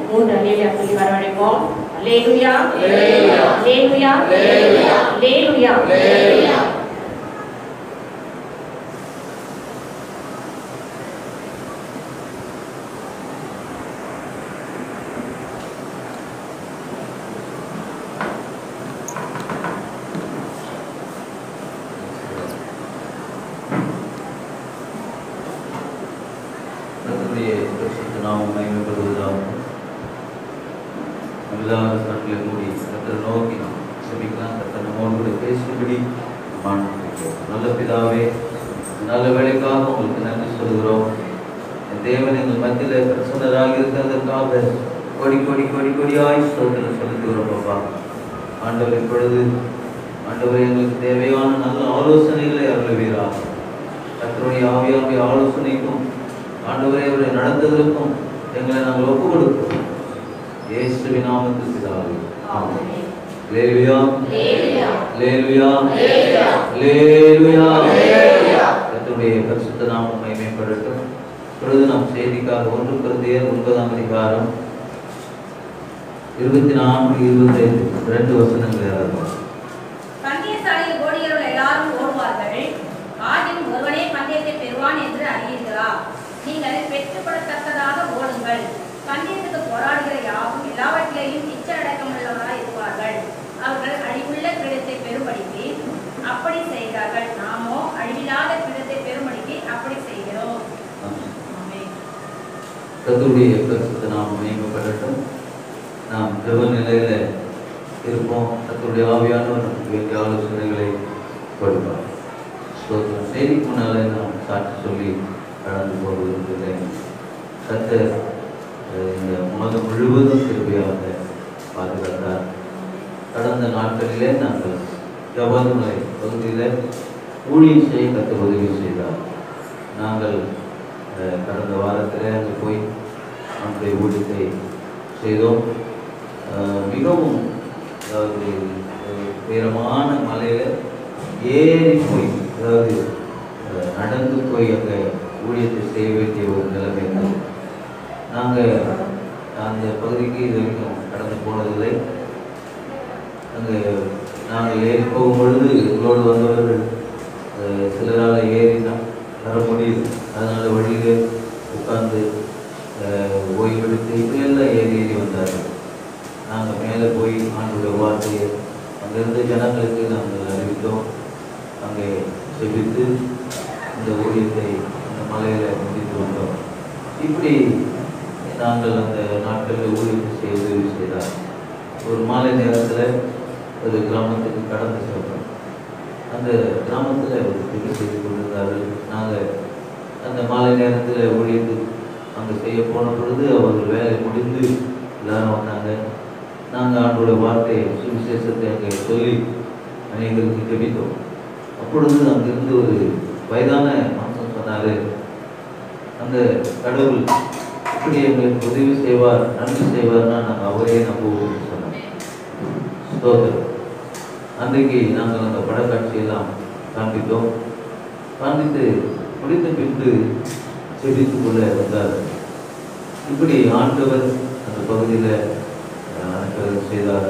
மூன்று அலேலியா சொல்லி வரவழைப்போம் அலேலுயா அல்லேலூயா. அலேலுயா அல்லேலூயா. அலேலுயா அல்லேலூயா. கர்த்தருடைய பரிசுத்த நாமம் மகிமைப்படுவதாக எல்லா கண்களை மூடி கர்த்தரை நோக்கி நாம் செபிக்கலாம் கர்த்தர் நம்மோடு கூட பேசும்படி மாண்புகிறோம். நல்ல பிதாவே நல்ல வேலைக்காக உங்களுக்கு நன்றி சொல்கிறோம் என் தேவன் எங்கள் மத்தியில் பிரசன்னராக இருக்கிறதற்காக கோடி கோடி கோடி கோடியாய் ஸ்தோத்திரம் செலுத்துகிறோம் பாப்பா ஆண்டவர் இப்பொழுது ஆண்டவர் எங்களுக்கு தேவையான நல்ல ஆலோசனைகளை அருளுவீராக கர்த்தருடைய ஆவியாருடைய ஆலோசனைக்கும் ஆண்டவரே அவரை நடந்ததற்கும் எங்களை நாங்கள் ஒப்புக் கொடுக்கிறோம் இயேசுவின் நாமத்தில் பிதாவே ஆமென் அல்லேலூயா அல்லேலூயா. அல்லேலூயா அல்லேலூயா. அல்லேலூயா அல்லேலூயா. கர்த்தருடைய பரிசுத்த நாமம் மகிமைப்படட்டும் இப்பொழுது நாம் செய்திக்காக ஒன்று குருந்தியர் ஒன்பதாம் அதிகாரம் இருபத்தி நான்கு இருபத்தைந்து ரெண்டு வசனங்கள் யாராவது பந்தயசாலையில் ஓடியவர்கள் எல்லாரும் ஓடுவார்கள் ஆதின் ஒருவனே பந்தயத்தை பெறுவான் என்று அறியீர்களா நீங்கள் பெற்றுக்கொள்ளத்தக்கதாக ஓடுங்கள் பந்தயத்துக்கு போராடுகிற யாவும் எல்லாவற்றிலேயும் இச்சை அடக்கமுள்ளவராய் இருப்பார்கள் அவர்கள் அழிவுள்ள கிரீடத்தை பெறும்படிக்கு அப்படி செய்கிறார்கள் நாமோ அழிவில்லாத கிரீடத்தை பெறும்படிக்கு அப்படி செய்கிறோம் ஆமென். கர்த்தருடைய பரிசுத்த நாம் மகிமைப்படட்டும் நாம் ஜெப நிலையில இருப்போம் கர்த்தருடைய ஆவியானவர் நமக்கு வேண்டிய ஆலோசனைகளை கொடுப்பார் ஸ்தோத்திரம். செய்திக்கு முன்னாலே நாம் சாட்சி சொல்லி கடந்து போவதில்லை கர்த்தர் அஹ், இந்த மாதம் முழுவதும் திருப்பியாக பாதுகாத்தார் கடந்த நாட்களிலே நாங்கள் ஜபாதுமலை பகுதியில் ஊழியம் செய்ய கர்த்தர் உதவி செய்தார் நாங்கள் அஹ், கடந்த வாரத்தில் அங்கே போய் நம்முடைய ஊழியத்தை செய்தோம் அஹ், மிகவும் அதாவது ஒரு உயரமான மலையில் ஏறி போய் அதாவது அஹ், நடந்து போய் அங்கே ஊழியத்தை செய்ய வேண்டிய ஒரு நிலைமை இருந்தது நாங்கள் அந்த பகுதிக்கு இது வரைக்கும் கடந்து போனதில்லை அங்கே நாங்கள் ஏறி போகும் பொழுது எங்களோடு வந்தவர்கள் அஹ், சிலரால் ஏறி தான் வர முடியுது அதனால் வழியில் உட்கார்ந்து அஹ், ஓய்வெடுத்து இப்படியெல்லாம் ஏறி ஏறி வந்தார்கள் நாங்கள் மேலே போய் ஆண்டுடைய வார்த்தையை அங்கிருந்த ஜனங்களுக்கு நாங்கள் அறிவித்தோம் அங்கே செபித்து இந்த ஊழியத்தை இந்த மலையில் முடித்து வந்தோம் இப்படி நாங்கள் அந்த நாட்களில் ஊழியத்தை செய்ய உதவி செய்தார் ஒரு மாலை நேரத்தில் ஒரு கிராமத்துக்கு கடந்து சென்றோம் அந்த கிராமத்தில் ஒரு திரு செய்து கொண்டிருந்தார்கள் நாங்கள் அந்த மாலை நேரத்தில் ஊழியத்து அங்கே செய்ய போன பொழுது அவர்கள் வேலை முடிந்து எல்லாரும் வந்தாங்க நாங்கள் ஆண்டோட வார்த்தையை சுவிசேஷத்தை அங்கே சொல்லி அநேகருக்கு ஜெபித்தோம் அப்பொழுது அங்கிருந்து ஒரு வயதான மனுஷன் சொன்னார் அந்த கடவுள் இப்படி எங்களுக்கு உதவி செய்வார் நன்மை செய்வார்னா நாங்கள் அவரே நம்புவோம்னு சொன்னோம் ஸ்தோத்திரம் அன்றைக்கு நாங்கள் அந்த படக்காட்சியெல்லாம் காண்பித்தோம் காண்பித்து முடித்த பின்பு செபித்து கொள்ள வந்தார் இப்படி ஆண்டவர் அந்த பகுதியில் அனுப்ப செய்தார்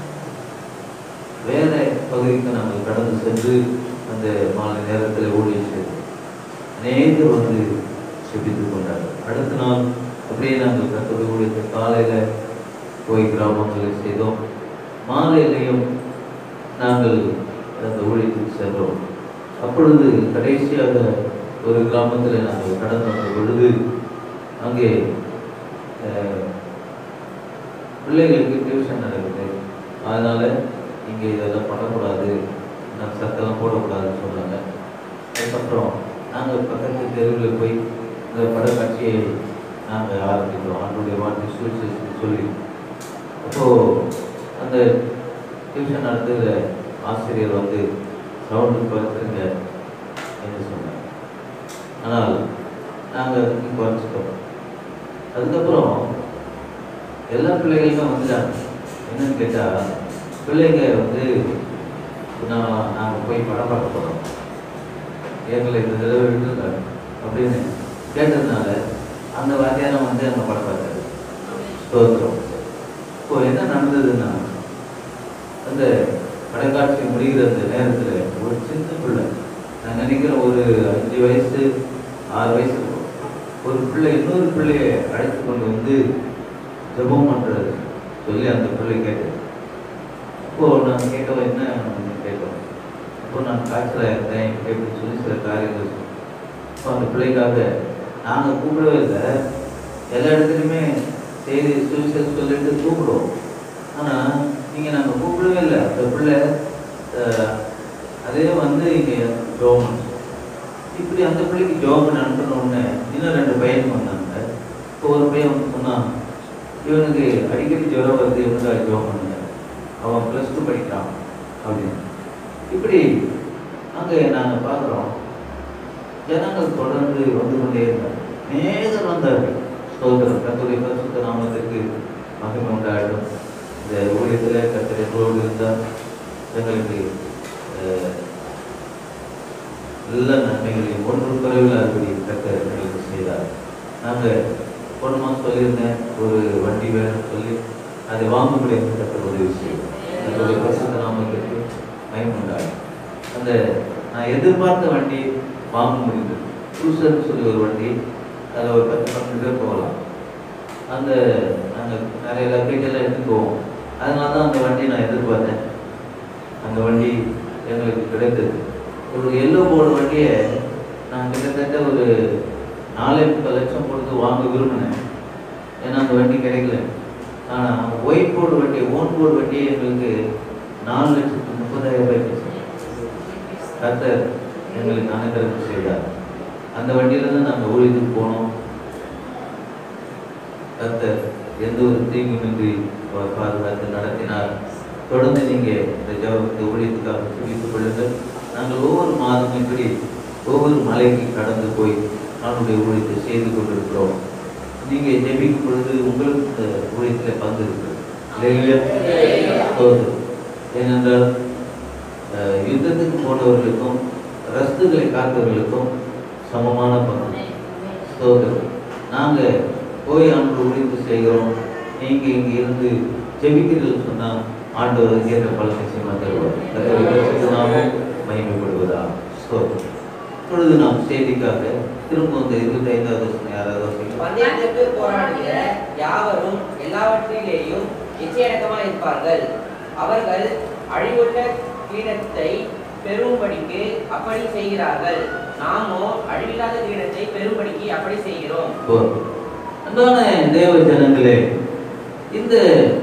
வேற பகுதிக்கு நாங்கள் கடந்து சென்று அந்த மாலை நேரத்தில் ஊழியம் செய்தோம் அநேகர் வந்து செபித்துக் கொண்டார் அடுத்த நாள் அப்படியே நாங்கள் கத்தோட ஊழியத்தை காலையில் போய் கிராமங்களில் செய்தோம் மாலையிலையும் நாங்கள் அந்த ஊழியத்துக்கு சென்றோம் அப்பொழுது கடைசியாக ஒரு கிராமத்தில் நாங்கள் கடந்து வந்த பொழுது அங்கே அஹ், பிள்ளைகளுக்கு டியூஷன் நடக்குது அதனால் இங்கே இதெல்லாம் பண்ணக்கூடாது நான் சத்தெல்லாம் போடக்கூடாதுன்னு சொன்னாங்க அதுக்கப்புறம் நாங்கள் பக்கத்து தெருவில் போய் இந்த படக்காட்சியை நாங்கள் ஆரம்பித்தோம் ஆண்டுடைய வார்த்தை சுவிசேஷத்தை சொல்லி அப்போது அந்த டியூஷன் நடத்துகிற ஆசிரியர் வந்து சவுண்டு குறைச்சிருங்க என்று சொன்னார் ஆனால் நாங்கள் அதுக்கு குறைச்சிட்டோம் அதுக்கப்புறம் எல்லா பிள்ளைகளுமே வந்துட்டாங்க என்னன்னு கேட்டால் பிள்ளைங்க வந்து நான் நாங்கள் போய் படம் பார்க்க போகிறோம் எங்களை இந்த தடவை விட்டுருக்காரு அப்படின்னு கேட்டதுனால அந்த வாத்தியாரம் வந்து அங்கே படம் பார்த்தாரு ஸ்தோத்திரம் இப்போ என்ன நடந்ததுன்னா அந்த படக்காட்சி முடிகிற அந்த நேரத்தில் ஒரு சின்ன பிள்ளை நான் நினைக்கிறேன் ஒரு அஞ்சு வயசு ஆறு வயசு இருக்கும். ஒரு பிள்ளை இன்னொரு பிள்ளையை அழைத்து கொண்டு வந்து ஜெபம் பண்ணுறது சொல்லி அந்த பிள்ளை கேட்டது அப்போ நான் கேட்டவன் என்ன அப்படின்னு கேட்டோம் அப்போ நான் காய்ச்சலாக இருந்தேன் எப்படி சொல்லி சில காரியங்கள் சொன்னேன். அப்போ அந்த பிள்ளைக்காக நாங்கள் கூப்பிடவே இல்லை எல்லா இடத்துலையுமே செய்தி சுவிசேஷம் சொல்லிட்டு கூப்பிடுவோம் ஆனால் நீங்கள் நாங்கள் கூப்பிடவே இல்லை அந்த பிள்ளை அஹ், அதே வந்து இங்கே ஜோமன் இப்படி அந்த பிள்ளைக்கு ஜோமன் அனுப்பின உடனே இன்னும் ரெண்டு பையன் வந்தாங்க இப்போ ஒரு பையன் வந்து சொன்னான் இவனுக்கு அடிக்கடி ஜுரம் வருது இவனுக்கு ஜோம் பண்ணுங்க அவன் ப்ளஸ் டூ படிக்கிறான் அப்படின்னு இப்படி அங்கே நாங்கள் பார்க்குறோம் ஜனங்கள் தொடர்ந்து வந்து கொண்டே இருந்தார் நேரம் வந்தார்கள் ஸ்தோத்திரம் கத்துடைய பரிசுத்த நாமத்திற்கு மகிமை உண்டாயிடும் இந்த ஊழியத்தில் கத்திரை ரோடு இருந்தால் எங்களுக்கு அஹ், எல்லா நன்மைகளையும் ஒன்று குறைவில்லாதபடி கத்த எங்களுக்கு செய்தார் நாங்கள் போன மாதம் சொல்லியிருந்தேன் ஒரு வண்டி வேணும்னு சொல்லி அதை வாங்க முடியாது கத்த உதவி செய்யும் கத்தருடைய பரிசுத்த நாமத்திற்கு மகிமை உண்டாயிடும் அந்த நான் எதிர்பார்த்த வண்டி வாங்க முடிந்தது க்ரூசர்னு சொல்லி ஒரு வண்டி அதில் ஒரு பத்து பன்னெண்டு பேர் போகலாம் அந்த நாங்கள் நிறைய லக்கேஜ் எல்லாம் எடுத்துட்டு போவோம் அதனால தான் அந்த வண்டி நான் எதிர்பார்த்தேன் அந்த வண்டி எங்களுக்கு கிடைத்தது ஒரு எல்லோ போர்டு வண்டியை நான் கிட்டத்தட்ட ஒரு நாலே முக்கால் லட்சம் கொடுத்து வாங்க விரும்பினேன் ஏன்னா அந்த வண்டி கிடைக்கல ஆனால் ஒயிட் போர்டு வண்டி ஓன் போர்டு வண்டியை எங்களுக்கு நாலு லட்சத்து முப்பதாயிரம் ரூபாய் கிடைச்சது. கர்த்தர் எங்களுக்கு அனுகிரகம் செய்தார் அந்த வண்டியில தான் நாங்கள் ஊழியத்துக்கு போனோம் கர்த்தர் எந்த ஒரு தீங்குமின்றி அவர் பாதுகாத்து நடத்தினார் தொடர்ந்து நீங்க இந்த ஜப இந்த ஊழியத்துக்காக துடித்துக் கொள்ளுங்கள் நாங்கள் ஒவ்வொரு மாதமும் இப்படி ஒவ்வொரு மலைக்கு கடந்து போய் நம்முடைய ஊழியத்தை செய்து கொண்டிருக்கிறோம் நீங்க ஜெபிக்கும் பொழுது உங்களுக்கு இந்த ஊழியத்தில் பங்கு இருக்கு இல்லையா? ஸ்தோத்திரம். ஏனென்றால் அஹ், யுத்தத்துக்கு போனவர்களுக்கும் ரஸ்துகளை காத்தவர்களுக்கும் சமமான பங்கு ஸ்தோத்திரம் நாங்கள் போய் ஆண்டு உழைப்பு செய்கிறோம் நீங்கள் இங்கே இருந்து ஜெபிக்கிறீர்கள் சொன்னால் ஆண்டவர் ஏற்ற பலன் நிச்சயமாக தருவார் கர்த்தருடைய பரிசுத்த நாமம் மகிமைப்படுவதா ஸ்தோத்திரம் இப்பொழுது நாம் செய்திக்காக திரும்ப இந்த இருபத்தி ஐந்தாவது வசனம் யாராவது வாசிக்கலாம்? பந்தயத்திற்கு போராடுகிற யாவரும் எல்லாவற்றிலேயும் நிச்சயடக்கமாய் இருப்பார்கள் அவர்கள் அழிவுள்ள கிரீடத்தை பெறும்படிக்கு அப்படி செய்கிறார்கள் நாமோ அழிவில்லாத கிரீடத்தை பெறும்படிக்கு அப்படி செய்கிறோம் போதும். அன்பான தேவ ஜனங்களே இந்த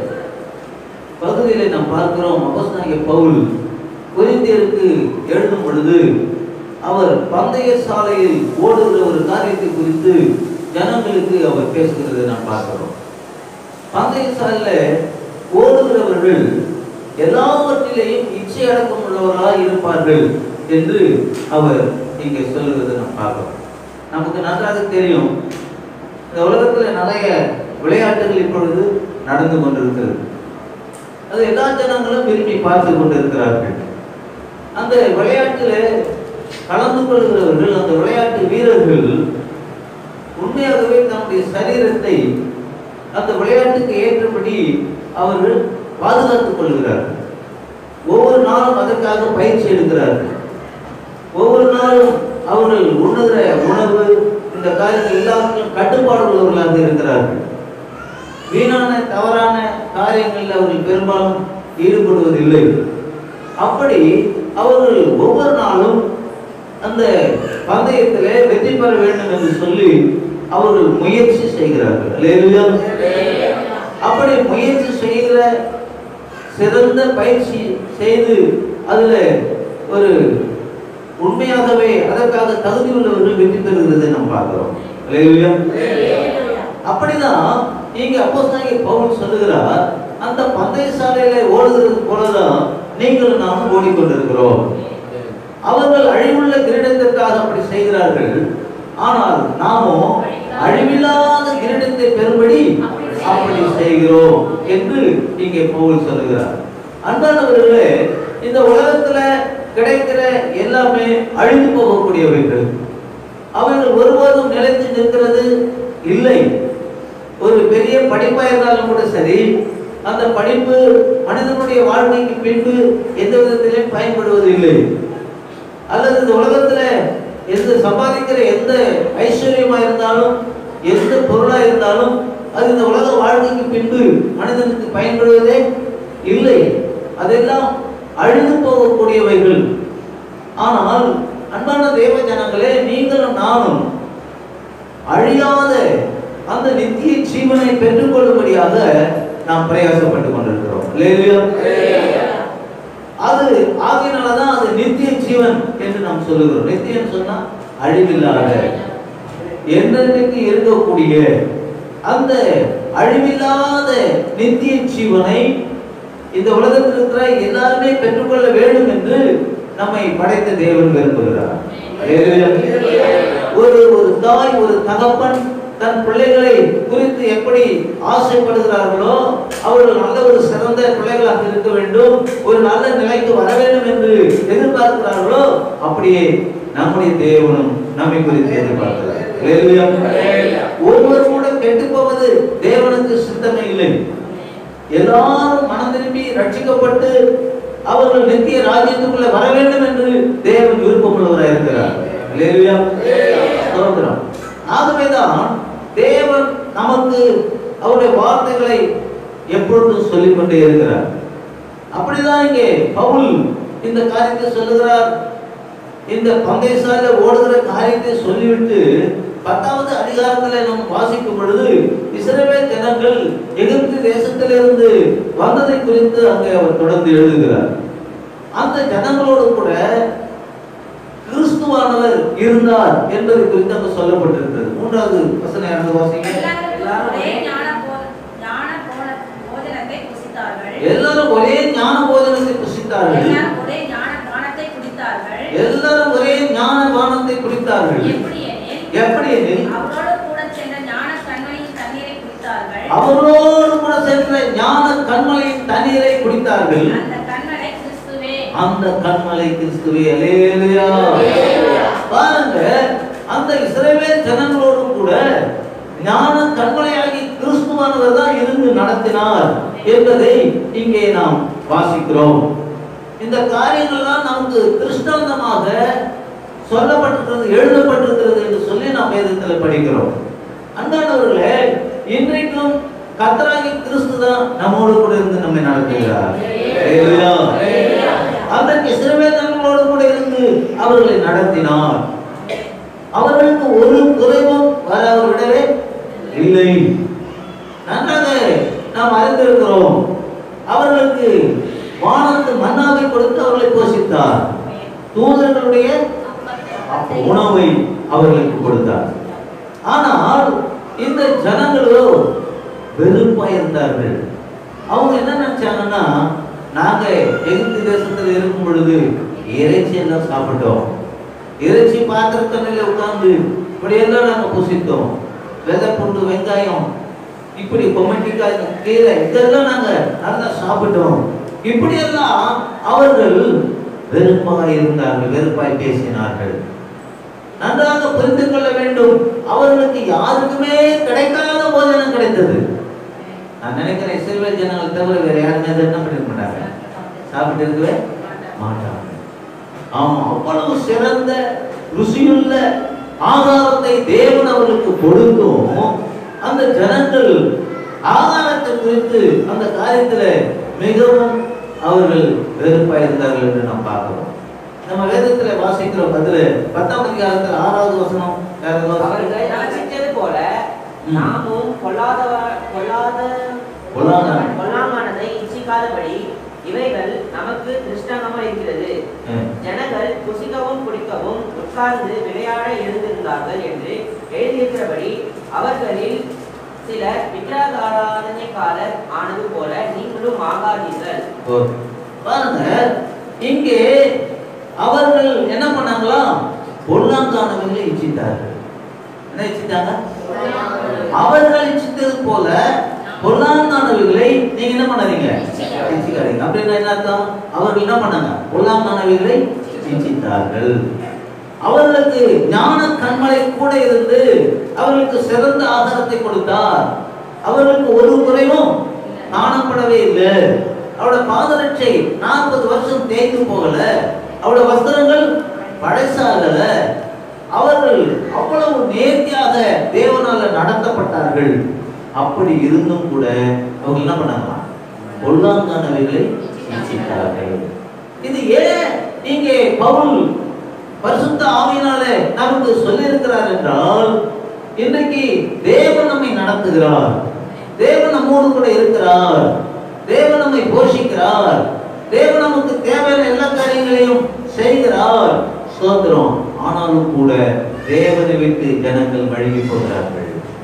பகுதியில நாம் பார்க்கிறோம் அப்போஸ்தலனாகிய பவுல் கொரிந்தியருக்கு எழுதும் பொழுது அவர் பந்தய சாலையில் ஓடுகிற ஒரு காரியத்தை குறித்து ஜனங்களுக்கு அவர் பேசுகிறதை நாம் பார்க்கிறோம் பந்தய சாலையில ஓடுகிறவர்கள் எல்லாவற்றிலேயும் இச்சை அடக்கம் உள்ளவர்களாய் இருப்பார்கள் என்று அவர் இங்கே சொல்லுகிறதை நாம் பார்க்கிறோம் நமக்கு நன்றாக தெரியும் இந்த உலகத்துல நிறைய விளையாட்டுகள் இப்பொழுது நடந்து கொண்டிருக்கிறது அது எல்லா ஜனங்களும் விரும்பி பார்த்து கொண்டிருக்கிறார்கள் அந்த விளையாட்டுல கலந்து கொள்கிறவர்கள் அந்த விளையாட்டு வீரர்கள் உண்மையாகவே தம்முடைய சரீரத்தை அந்த விளையாட்டுக்கு ஏற்றபடி அவர்கள் பாதுகாத்துக் கொள்கிறார்கள் ஒவ்வொரு நாளும் அதற்காக பயிற்சி எடுக்கிறார்கள் ஒவ்வொரு நாளும் அவர்கள் உண்ணுகிற உணவு இந்த காரியங்கள் எல்லாவற்றிலும் கட்டுப்பாடு உள்ளவர்களாக இருக்கிறார்கள் வீணான தவறான காரியங்களில் அவர்கள் பெரும்பாலும் ஈடுபடுவதில்லை அப்படி அவர்கள் ஒவ்வொரு நாளும் அந்த பந்தயத்திலே வெற்றி பெற வேண்டும் என்று சொல்லி அவர்கள் முயற்சி செய்கிறார்கள் அல்லேலூயா. அப்படி முயற்சி செய்கிற சிறந்த பயிற்சி செய்து அதுல ஒரு உண்மையாகவே அதற்காக தகுதி உள்ளவர்கள் வெற்றி பெறுகிறதை நாம் பார்க்கிறோம் அல்லேலூயா. அப்படிதான் நீங்க அப்போஸ்தலனாகிய பவுல் சொல்லுகிறார் அந்த பந்தய சாலையில ஓடுகிறது போலதான் நீங்களும் நானும் ஓடிக்கொண்டிருக்கிறோம் அவர்கள் அழிவுள்ள கிரீடத்திற்காக அப்படி செய்கிறார்கள் ஆனால் நாமோ அழிவில்லாத கிரீடத்தை பெறும்படி அப்படி செய்கிறோம் என்று இங்கே பவுல் சொல்லுகிறார் அன்பானவர்களே இந்த உலகத்துல கிடைக்கிற எல்லாமே அழிந்து போகக்கூடியவைகள் அவைகள் ஒருபோதும் நிலைத்து நிற்கிறது இல்லை ஒரு பெரிய படிப்பா இருந்தாலும் கூட சரி அந்த படிப்பு மனிதனுடைய வாழ்க்கைக்கு பின்பு எந்த விதத்திலும் பயன்படுவது இல்லை அல்லது இந்த உலகத்துல எந்த சம்பாதிக்கிற எந்த ஐஸ்வர்யமா இருந்தாலும் எந்த பொருளா இருந்தாலும் அது இந்த உலக வாழ்க்கைக்கு பின்பு மனிதனுக்கு பயன்படுவதே இல்லை அதெல்லாம் அழிந்து போகக்கூடியவைகள் ஆனால் அன்பான தேவ ஜனங்களே நீங்களும் நானும் அழியாத அந்த நித்திய ஜீவனை பெற்றுக்கொள்ளும்படியாக நாம் பிரயாசப்பட்டுக் கொண்டிருக்கிறோம் அல்லேலூயா. அது ஆகையினாலதான் அது நித்திய ஜீவன் என்று நாம் சொல்லுகிறோம் நித்தியம் சொன்னா அழிவில்லாத என்றென்றைக்கு இருக்கக்கூடிய அந்த அழிவில்லாத நித்திய ஜீவனை இந்த உலகத்தில் இருக்கிற எல்லாருமே பெற்றுக்கொள்ள வேண்டும் என்று நம்மை படைத்த தேவன் விரும்புகிறார் அல்லேலூயா. ஒரு ஒரு தாய் ஒரு தகப்பன் தன் பிள்ளைகளை குறித்து எப்படி ஆசைப்படுகிறார்களோ அவர்கள் நல்ல ஒரு சிறந்த பிள்ளைகளாக இருக்க வேண்டும் ஒரு நல்ல நிலைக்கு வர வேண்டும் என்று எதிர்பார்க்கிறார்களோ அப்படியே நம்முடைய தேவனும் நம்மை குறித்து எதிர்பார்க்கிறார் அல்லேலூயா. ஒருவர் கூட கெட்டு போவது தேவனுக்கு சித்தமே இல்லை எல்லாரும் மனம் திரும்பி ரட்சிக்கப்பட்டு அவர்கள் நித்திய ராஜ்யத்துக்குள்ள வர வேண்டும் என்று தேவன் விருப்பமுள்ளவராக இருக்கிறார் அல்லேலூயா. ஸ்தோத்திரம். ஆகவேதான் தேவன் நமக்கு அவருடைய வார்த்தைகளை எப்பொழுதும் சொல்லிக் கொண்டே இருக்கிறார் அப்படிதான் இங்கே பவுல் இந்த காரியத்தை சொல்லுகிறார் இந்த பந்தயசாலை ஓடுகிற காரியத்தை சொல்லிவிட்டு பத்தாவது அதிகாரத்துல நாம் வாசிக்கும் பொழுது இஸ்ரவேல் ஜனங்கள் எகிப்து தேசத்திலிருந்து வந்ததை குறித்து அங்கே அவர் தொடர்ந்து எழுதுகிறார் அந்த ஜனங்களோடு கூட கிறிஸ்துவானவர் இருந்தார் என்பதை குறித்து அங்கு சொல்லப்பட்டிருக்கிறது மூன்றாவது வசனம் யாராவது வாசிங்க எல்லாரும் ஒரே ஞான போ- ஞான போன- போஜனத்தை புசித்தார்கள் எல்லாரும் ஒரே ஞான போதனத்தை புசித்தார்கள் எல்லாரும் ஒரே ஞான பானத்தை குடித்தார்கள் எல்லாரும் ஒரே ஞான பானத்தை குடித்தார்கள் எப்படி எனில் எப்படி எனில் அவரோடு கூட சென்ற ஞான கண்மணியின் தண்ணீரை குடித்தார்கள் அவரோடு கூட சென்ற ஞான கண்மலையின் தண்ணீரை குடித்தார்கள் அந்த கண்மலை கிறிஸ்துவே அந்த கண்மலை கிறிஸ்துவே அல்லேலூயா பாருங்க அந்த இஸ்ரவேல் ஜனங்களோடு கூட ஞான கண்மலையாகி கிறிஸ்துவானவர் தான் இருந்து நடத்தினார் என்பதை இங்கே நாம் வாசிக்கிறோம் இந்த காரியங்கள்லாம் நமக்கு திருஷ்டாந்தமாக சொல்லப்பட்டிருக்கிறது எழுதப்பட்டிருக்கிறது என்று சொல்லி நாம் வேதத்தில் படிக்கிறோம் அன்பானவர்களே இன்றைக்கும் கர்த்தராகி கிறிஸ்து தான் நம்மோடு கூட இருந்து நம்மை நடத்துகிறார் அல்லேலூயா. அன்றைக்கு இஸ்ரவேல் ஜனங்களோடு கூட இருந்து அவர்களை நடத்தினார் அவர்களுக்கு ஒரு குறைவும் வர அவர் விடவே இல்லை நன்றாக நாம் அறிந்திருக்கிறோம் அவர்களுக்கு வானத்து மன்னாவை கொடுத்து அவர்களை போஷித்தார் தூதர்களுடைய உணவை அவர்களுக்கு கொடுத்தார் ஆனால் இந்த ஜனங்களோ வெறுப்பா இருந்தார்கள் அவங்க என்ன நினைச்சாங்கன்னா நாங்க எகிப்து தேசத்துல இருக்கும் பொழுது இறைச்சி எல்லாம் சாப்பிட்டோம் இறைச்சி பாத்திரத்தண்ணில உட்கார்ந்து இப்படியெல்லாம் நாங்க புசித்தோம் விதை பூண்டு வெங்காயம் இப்படி கொமட்டிக்காய் கீரை இதெல்லாம் நாங்க நல்லா சாப்பிட்டோம் இப்படியெல்லாம் அவர்கள் வெறுப்பாக இருந்தார்கள் வெறுப்பாய் பேசினார்கள் நன்றாக புரிந்து கொள்ள வேண்டும் அவர்களுக்கு யாருக்குமே கிடைக்காத போஜனம் கிடைத்தது நான் நினைக்கிறேன் இஸ்ரவேல் ஜனங்கள் தவிர வேற யாருமே அதை என்ன பண்ணிருக்க மாட்டாங்க சாப்பிட்டு இருக்கவே மாட்டாங்க ஆமா அவ்வளவு சிறந்த ருசியுள்ள ஆகாரத்தை தேவன் அவர்களுக்கு கொடுத்தும் அந்த ஜனங்கள் ஆகாரத்தை குறித்து அந்த காரியத்துல மிகவும் அவர்கள் வெறுப்பா இருந்தார்கள் என்று நாம் பார்க்கிறோம் நம்ம வேதத்துல வாசிக்கிறோம் அதுல பத்தாம் அதிகாரத்துல ஆறாவது வசனம் யாராவது வாசிக்கிறீங்களா? அவர்கள் ரசித்தது போல ம். நாமும் பொல்லாத பொல்லாத பொல்லாத- பொல்லாமானதை இச்சிக்காதபடி இவைகள் நமக்கு திருஷ்டாந்தமா இருக்கிறது ம். ஜனங்கள் புசிக்கவும் குடிக்கவும் உட்கார்ந்து விளையாட எழுந்திருந்தார்கள் என்று எழுதியிருக்கிறபடி அவர்களில் சிலர் விக்கிரகாராதனைக்காரர் ஆனது போல நீங்களும் ஆகாதீர்கள் போதும். பாருங்க இங்கே அவர்கள் என்ன பண்ணாங்களா பொல்லாங்கானவர்களை இச்சித்தார்கள் என்ன இச்சித்தாங்க அவர்கள் இச்சித்தது போல பொல்லாங்கானவர்களை நீங்க என்ன பண்ணாதீங்க இச்சிக்காதீங்க அப்படின்னா என்ன அர்த்தம் அவர்கள் என்ன பண்ணாங்க பொல்லாங்கானவர்களை இச்சித்தார்கள் அவர்களுக்கு ஞான கண்மலை கூட இருந்து அவர்களுக்கு சிறந்த ஆகாரத்தை கொடுத்தார் அவர்களுக்கு ஒரு குறைவும் காணப்படவே இல்லை அவளோட பாதரட்சை நாற்பது வருஷம் தேய்ந்து போகல அவளோட வஸ்திரங்கள் பழசாகல அவர்கள் அவ்வளவு நேர்த்தியாக தேவனால நடத்தப்பட்டார்கள் அப்படி இருந்தும் கூட அவங்க என்ன பண்ணாங்க பொல்லாங்கானவைகளை இச்சித்தார்கள் இது ஏன் நீங்க பவுல் பரிசுத்த ஆவியினால நமக்கு சொல்லியிருக்கிறார் என்றால் இன்றைக்கு தேவன் நம்மை நடத்துகிறார் தேவன் நம்மோடு கூட இருக்கிறார் தேவன் நம்மை போஷிக்கிறார் தேவன் நமக்கு தேவையான எல்லா காரியங்களையும் செய்கிறார் சோதரம் ஆனாலும் கூட தேவனை விட்டு ஜனங்கள் வழுகி போகிறார்கள்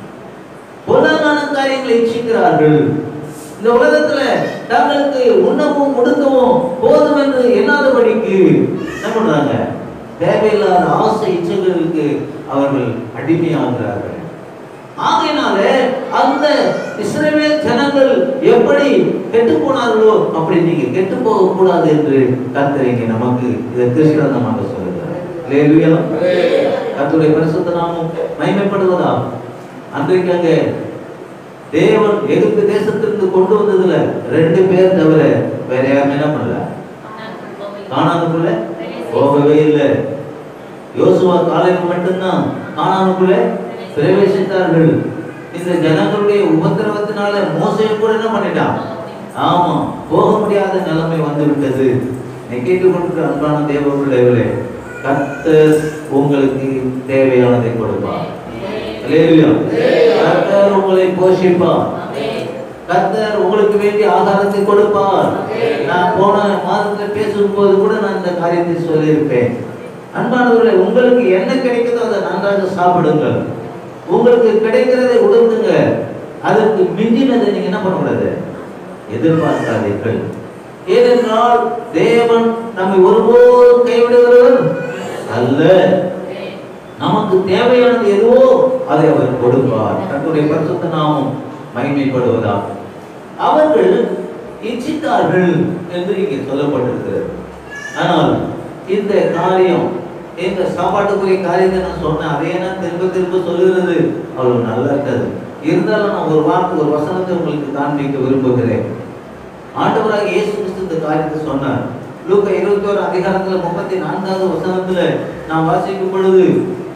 பொருளாதார காரியங்களை இச்சிக்கிறார்கள் இந்த உலகத்துல தங்களுக்கு உண்ணவும் உடுக்கவும் போதும் என்று எண்ணாதபடிக்கு என்ன பண்றாங்க தேவையில்லாத ஆசை இச்சைகளுக்கு அவர்கள் அடிமையாகிறார்கள் ஆகையினால அந்த இஸ்ரவேல் ஜனங்கள் எப்படி கெட்டு போனார்களோ அப்படி நீங்க கெட்டு போக கூடாது என்று கர்த்தர் இங்கே நமக்கு இதை திருஷ்டாந்தமாக சொல்லுகிறார் அல்லேலூயா கர்த்தருடைய பரிசுத்த நாமம் மகிமைப்படுவதா அன்றைக்கு அங்கே தேவன் எகிப்து தேசத்திலிருந்து கொண்டு வந்ததுல ரெண்டு பேர் தவிர வேற யாருமே என்ன பண்ணல காணானுக்குள்ள போகவே இல்லை யோசுவா காலையில் மட்டும்தான் காணானுக்குள்ள பிரவேசித்தார்கள் இந்த ஜனங்களுடைய உபத்திரவத்தினால மோசையும் கூட என்ன பண்ணிட்டான் ஆமா போக முடியாத நிலைமை வந்து விட்டது நீ கேட்டுக்கொண்டிருக்கிற அன்பான தேவ பிள்ளைகளே கர்த்தர் உங்களுக்கு தேவையானதை கொடுப்பார் அல்லேலூயா. கர்த்தர் உங்களை போஷிப்பார் கர்த்தர் உங்களுக்கு வேண்டிய ஆதாரத்தை கொடுப்பார் நான் போன மாதத்துல பேசும்போது கூட நான் இந்த காரியத்தை சொல்லியிருப்பேன் அன்பானவர்களே உங்களுக்கு என்ன கிடைக்குதோ அதை நன்றாக சாப்பிடுங்கள் உங்களுக்கு கிடைக்கிறதை உணர்ந்துங்க அதற்கு மிஞ்சினதை நீங்க என்ன பண்ணக்கூடாது எதிர்பார்க்காதீர்கள் ஏனென்றால் தேவன் நம்மை ஒருபோதும் கைவிடுகிறவர் அல்ல நமக்கு தேவையானது எதுவோ அதை அவர் கொடுப்பார் தன்னுடைய பரிசுத்த நாமம் மகிமைப்படுவதா அவர்கள் இச்சித்தார்கள் என்று இங்கே சொல்லப்பட்டிருக்கிறது ஆனால் இந்த காரியம் இந்த சாப்பாட்டுக்குரிய காரியத்தை நான் சொன்னேன் அதே நான் திரும்ப திரும்ப சொல்லுகிறது அவ்வளவு நல்லா இருக்காது இருந்தாலும் நான் ஒரு வார்த்தை ஒரு வசனத்தை உங்களுக்கு காண்பிக்க விரும்புகிறேன் ஆண்டவராக இயேசு கிறிஸ்து இந்த காரியத்தை சொன்னார் லூக்கா இருபத்தி ஒரு அதிகாரத்துல முப்பத்தி நான்காவது வசனத்துல நான் வாசிக்கும் பொழுது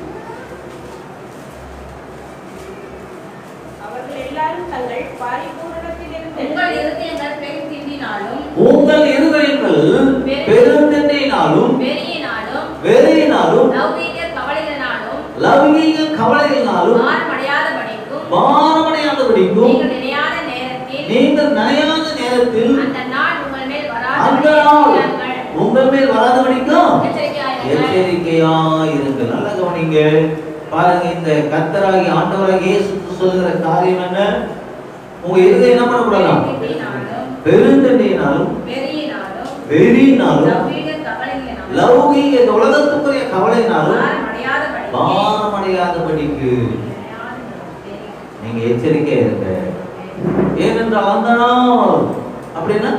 அவர்கள் எல்லாரும் தங்கள் பரிபூரணத்திலிருந்து உங்கள் இருதயங்கள் பெரும் திண்டினாலும் உங்கள் இருதயங்கள் பெருந்தென்னையினாலும் வெறியினாலும் வெறியினாலும் லௌகீக கவலைகளினாலும் லௌகீக கவலைகளினாலும் மாறுபடையாதபடிக்கும் பாரமடையாதபடிக்கும் நீங்கள் நினையாத நேரத்தில் நீங்கள் நனையாத நேரத்தில் அந்த நாள் உங்கள் மேல் அந்த வராதபடி நாள் உங்கள் மேல் வராதபடிக்கும் எச்சரிக்கையாயிருங்கள். எச்சரிக்கையா இருங்கள் நல்லா கவனிங்க பாருங்க இந்த கர்த்தராகி ஆண்டவராகி இயேசு கிறிஸ்து சொல்லுகிற காரியம் என்ன உங்க இருதயம் என்ன பண்ணக்கூடாதாம் திண்டினாலும் பெருந்தண்ணியினாலும் வெறியினாலும் வெறியினாலும் லௌகீக கவலைகளினாலும் லௌகீக இந்த உலகத்துக்குரிய கவலையினாலும் மாறுபடையாதபடிக்கு பாரமடையாதபடிக்கு வெறி. நீங்க எச்சரிக்கையா இருங்க ஏனென்றால் அந்த நாள் அப்படின்னா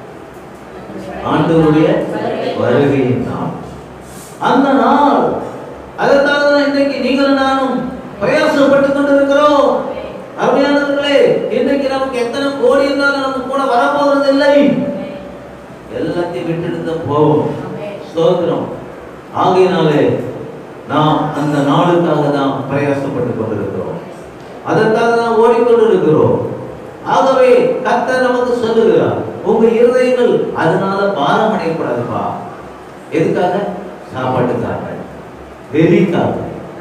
ஆண்டவருடைய வருகையின் நாள் அந்த நாள் அதற்காக தான் இன்றைக்கு நீங்களும் நானும் பிரயாசப்பட்டு கொண்டிருக்கிறோம் அருமையானவர்களே இன்றைக்கு நமக்கு எத்தனை கோடி இருந்தாலும் நமக்கு கூட வரப்போறது இல்லை எல்லாத்தையும் விட்டுட்டு போவோம் ஸ்தோத்திரம் ஆகையினாலே நாம் அந்த நாளுக்காக தான் பிரயாசப்பட்டு கொண்டிருக்கிறோம் அதற்காக தான் ஓடிக்கொண்டிருக்கிறோம் ஆகவே கர்த்தர் நமக்கு சொல்லுகிறார் உங்க இருதயங்கள் அதனால பாரம் அடையக்கூடாதுப்பா எதுக்காக சாப்பாட்டுக்காக வெறிக்காக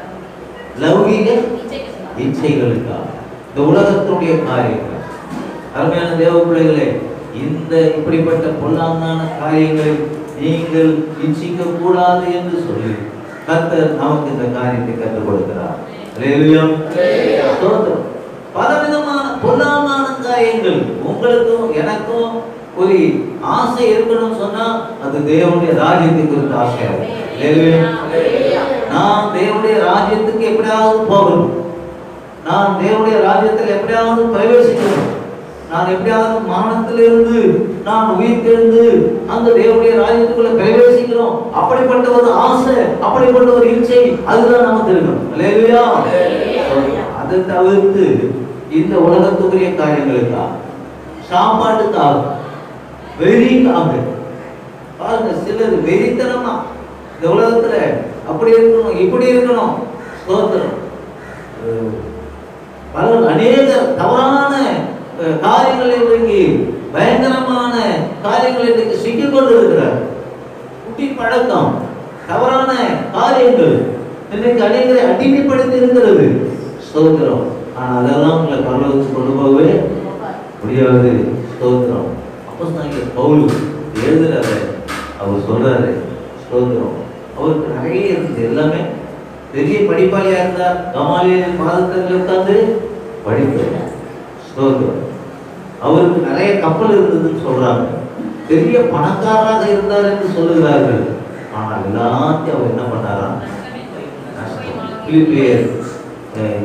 லௌகீக இச்சைகளுக்காக இந்த உலகத்தினுடைய காரியங்கள் அருமையான தேவ பிள்ளைகளே இந்த இப்படிப்பட்ட பொல்லாங்கான காரியங்களை நீங்கள் இச்சிக்க கூடாது என்று சொல்லி கர்த்தர் நமக்கு இந்த காரியத்தை கற்றுக் கொடுக்கிறார் அல்லேலூயா. ஸ்தோத்திரம். பலவிதமான பொல்லாங்கான காரியங்கள் உங்களுக்கும் எனக்கும் ஒரு ஆசை இருக்கணும்னு சொன்னா அது தேவனுடைய ராஜ்யத்தை குறித்த ஆசையா இருக்கும். அல்லேலூயா. நான் தேவனுடைய ராஜ்யத்துக்கு எப்படியாவது போகணும் நான் தேவனுடைய ராஜ்யத்தில் எப்படியாவது பிரவேசிக்கணும் நான் எப்படியாவது மரணத்திலிருந்து நான் உயிர்த்தெழுந்து அந்த தேவனுடைய ராஜ்யத்துக்குள்ள பிரவேசிக்கிறோம் அப்படிப்பட்ட ஒரு ஆசை அப்படிப்பட்ட ஒரு இச்சை அதுதான் நமக்கு இருக்கணும் அல்லேலூயா அதை தவிர்த்து இந்த உலகத்துக்குரிய காரியங்களுக்காக சாப்பாட்டுக்காக வெறிக்காக பாருங்க சிலர் வெறித்தனமா இந்த உலகத்துல அப்படி இருக்கணும் இப்படி இருக்கணும் ஸ்தோத்திரம் அஹ் பல அநேக தவறான அஹ், காரியங்களை இன்றைக்கு பயங்கரமான காரியங்களை இன்றைக்கு சிக்கிக் கொண்டு இருக்கிறார் குட்டி பழக்கம் தவறான காரியங்கள் இன்றைக்கு அநேகரை அடிமைப்படுத்தி இருக்கிறது ஸ்தோத்திரம் ஆனா அதெல்லாம் உங்களை பரலோகத்துக்கு கொண்டு போகவே முடியாது ஸ்தோத்திரம் அப்போ பவுல் எழுதுறாரு அவர் சொல்றாரு ஸ்தோத்திரம் அவருக்கு நிறைய இருந்தது எல்லாமே பெரிய படிப்பாளியா இருந்தார் கமாலியின் பாதத்தில் உட்கார்ந்து படிப்பார் ஸ்தோத்திரம் அவருக்கு நிறைய கப்பல் இருந்ததுன்னு சொல்றாங்க பெரிய பணக்காரராக இருந்தார் என்று சொல்லுகிறார்கள் ஆனால் எல்லாத்தையும் அவர் என்ன பண்ணாராம் நஷ்டம். பிலிப்பியர் அஹ்,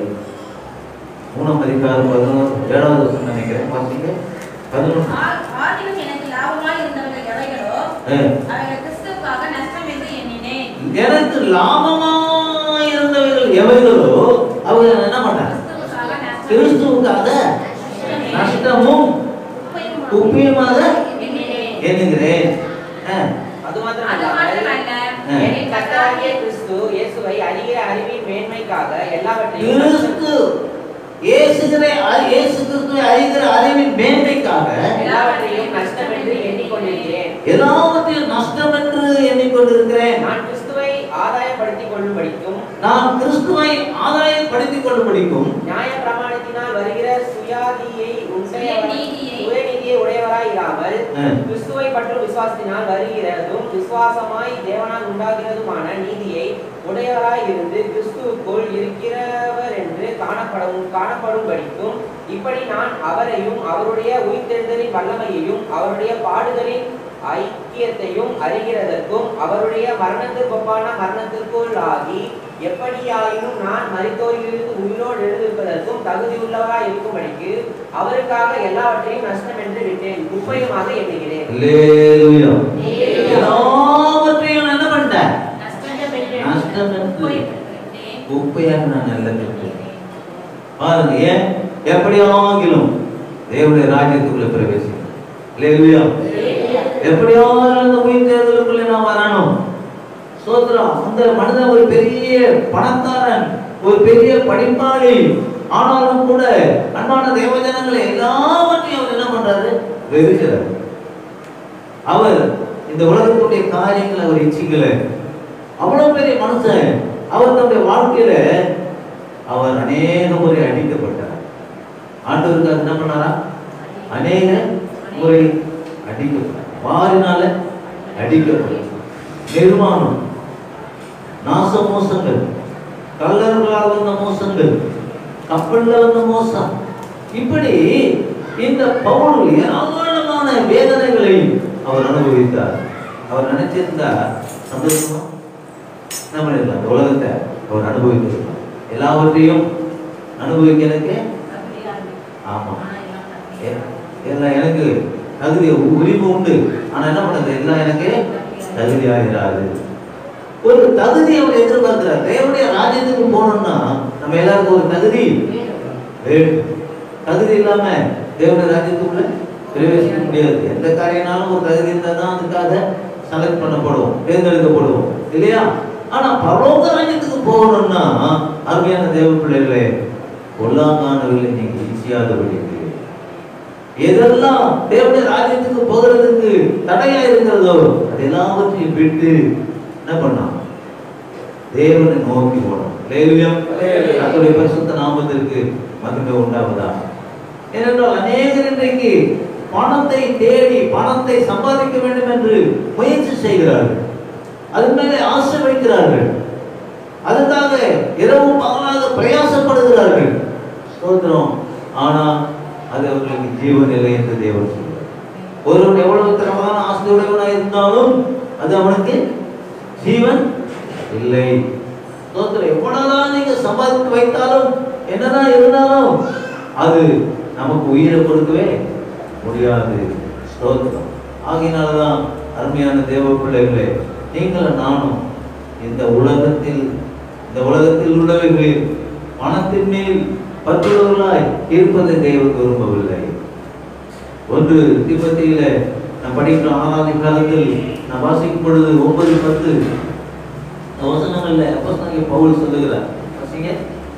மூணாம் அதிகாரம் பதினோரு ஏழாவது வருஷம் நினைக்கிறேன் பார்த்தீங்க பதினொன்று ஆ- ஆதிலும் எனக்கு லாபமாய் இருந்தவர்கள் எவைகளோ அஹ், அவைகள் கிறிஸ்துவுக்காக நஷ்டம் என்று எண்ணினேன் எனக்கு லாபமாய் இருந்தவைகள் எவைகளோ அவங்க என்ன பண்ணாங்க கிறிஸ்துவுக்காக நஷ்டம் கிறிஸ்துவுக்காக நஷ்டமும் குப்பியுமாக எண்ணினேன் எண்ணுகிறேன் அஹ், அது அது மாத்திரமல்ல மாத்திரமல்ல ஆ. என் கர்த்தராகிய கிறிஸ்து இயேசுவை அறிகிற அறிவின் மேன்மைக்காக எல்லாவற்றையும் கிறிஸ்து இயேசுகிற இயேசு கிறிஸ்துவை அறிகிற அறிவின் மேன்மைக்காக எல்லாவற்றையும் நஷ்டம் என்று எண்ணிக்கொண்டிருக்கிறேன் எல்லாவற்றையும் நஷ்டம் என்று எண்ணிக்கொண்டிருக்கிறேன் நான் கிறிஸ்துவை ஆதாயப்படுத்திக் கொள்ளும்படிக்கும் நான் கிறிஸ்துவை ஆதாயப்படுத்திக் கொள்ளும்படிக்கும் நியாய பிரமாணத்தினால் வருகிற சுயாதியை உடைய சுயநீதியை சுயநீதியை உடையவராய் இராமல் அஹ், கிறிஸ்துவை பற்றும் விசுவாசத்தினால் வருகிறதும் விசுவாசமாய் தேவனால் உண்டாகிறதுமான நீதியை உடையவராய் இருந்து கிறிஸ்துவுக்குள் இருக்கிறவர் என்று காணப்படும் காணப்படும்படிக்கும் இப்படி நான் அவரையும் அவருடைய உயிர்த்தெழுதலின் வல்லமையையும் அவருடைய பாடுகளின் ஐக்கியத்தையும் அறிகிறதற்கும் அவருடைய மரணத்திற்கு ஒப்பான மரணத்திற்குள் ஆகி எப்படியாயினும் நான் மரித்தோரிலிருந்து உயிரோடு எழுந்திருப்பதற்கும் தகுதியுள்ளவராய் இருக்கும்படிக்கு அவருக்காக எல்லாவற்றையும் நஷ்டம் என்று விட்டேன் குப்பையுமாக எண்ணுகிறேன் அல்லேலூயா. எல்லாவற்றையும் நான் என்ன பண்ணிட்டேன் நஷ்டம் என்று நஷ்டம் என்று போய்விட்டேன். குப்பையாக நான் நல்ல பெற்றேன் பாருங்க ஏன் எப்படி ஆகிலும் தேவனுடைய ராஜ்யத்துக்குள்ள பிரவேசிக்கணும் அல்லேலூயா. எப்படியாவது அந்த உயிர் தேர்தலுக்குள்ள நான் வரணும் சோத்ரம் அந்த மனிதன் ஒரு பெரிய பணக்காரன் ஒரு பெரிய படிப்பாளி ஆனாலும் கூட அன்பான தேவஜனங்களை எல்லாவற்றையும் அவர் என்ன பண்றாரு வெறுக்கிறார் அவர் இந்த உலகத்துடைய காரியங்களை அவர் இச்சிக்கல அவ்வளவு பெரிய மனுஷன் அவர் தன்னுடைய வாழ்க்கையில அவர் அநேக முறை அடிக்கப்பட்டார் ஆண்டவருக்கு என்ன பண்ணாரா அநேக முறை அடிக்கப்பட்டார் வாரினால அடிக்கப்பட்டார் நிர்மாணம் நாச மோசங்கள் கல்லர்களால் வந்த மோசங்கள் கப்பல்ல வந்த மோசம் இப்படி இந்த பவுல் ஏராளமான வேதனைகளை அவர் அனுபவித்தார் அவர் நினைச்சிருந்தா சந்தோஷமா நம்ம இல்லை அந்த உலகத்தை அவர் அனுபவித்திருக்கலாம் எல்லாவற்றையும் அனுபவிக்கிறதுக்கு ஆமா எ- எல்லாம் எனக்கு தகுதி உரிமை உண்டு ஆனா என்ன பண்ணுது எல்லாம் எனக்கு தகுதியாகிறாரு ஒரு தகுதி அவர் எதிர்பார்க்கிறார் தேவனுடைய ராஜ்யத்துக்கு போகணும்னா நம்ம எல்லாருக்கும் ஒரு தகுதி வேண்டும் தகுதி இல்லாம தேவனுடைய ராஜ்யத்துக்குள்ள பிரவேசிக்க முடியாது எந்த காரியம்னாலும் ஒரு தகுதி இருந்தால் தான் அதுக்காக செலக்ட் பண்ணப்படுவோம் தேர்ந்தெடுக்கப்படுவோம் இல்லையா ஆனா பரலோக ராஜ்யத்துக்கு போகணும்னா அருமையான தேவ பிள்ளைகளே பொல்லாங்கானவர்களை நீங்க ஈஸியாதபடி எதெல்லாம் தேவனுடைய ராஜ்யத்துக்கு போகிறதுக்கு தடையா இருக்கிறதோ அது எல்லாவற்றையும் விட்டு என்ன பண்ணலாம் தேவனை நோக்கி போகணும் லேலுயம் கர்த்தருடைய பரிசுத்த நாமத்திற்கு மகிமை உண்டாவதா ஏனென்றால் அநேகர் இன்றைக்கு பணத்தை தேடி பணத்தை சம்பாதிக்க வேண்டும் என்று முயற்சி செய்கிறார்கள் அது மேலே ஆசை வைக்கிறார்கள் அதுக்காக இரவும் பகலாக பிரயாசப்படுகிறார்கள் ஸ்தோத்திரம் ஆனா அது அவர்களுக்கு ஜீவன் இல்லை என்று தேவன் சொல்றார் ஒருவன் எவ்வளவு திறமான ஆசையுடையவனாக இருந்தாலும் அது அவனுக்கு ஜீவன் இல்லை ஸ்தோத்திரம் எவ்வளவுதான் நீங்க சம்பாதித்து வைத்தாலும் என்னதான் இருந்தாலும் அது நமக்கு உயிரை கொடுக்கவே முடியாது ஸ்தோத்திரம் ஆகினால்தான் அருமையான தேவ பிள்ளைகளே நீங்களும் நானும் இந்த உலகத்தில் இந்த உலகத்தில் உள்ளவர்களில் பணத்தின் மேல் பற்றுள்ளவர்களாய் இருப்பதை தேவன் விரும்பவில்லை ஒன்று திபத்தியில நான் படிக்கிற ஆறாவது காலத்தில் நான் வாசிக்கும் பொழுது ஒன்பது பத்து இந்த வசனங்கள்ல அப்போஸ்தலனாகிய பவுல் சொல்லுகிறார் வாசிங்க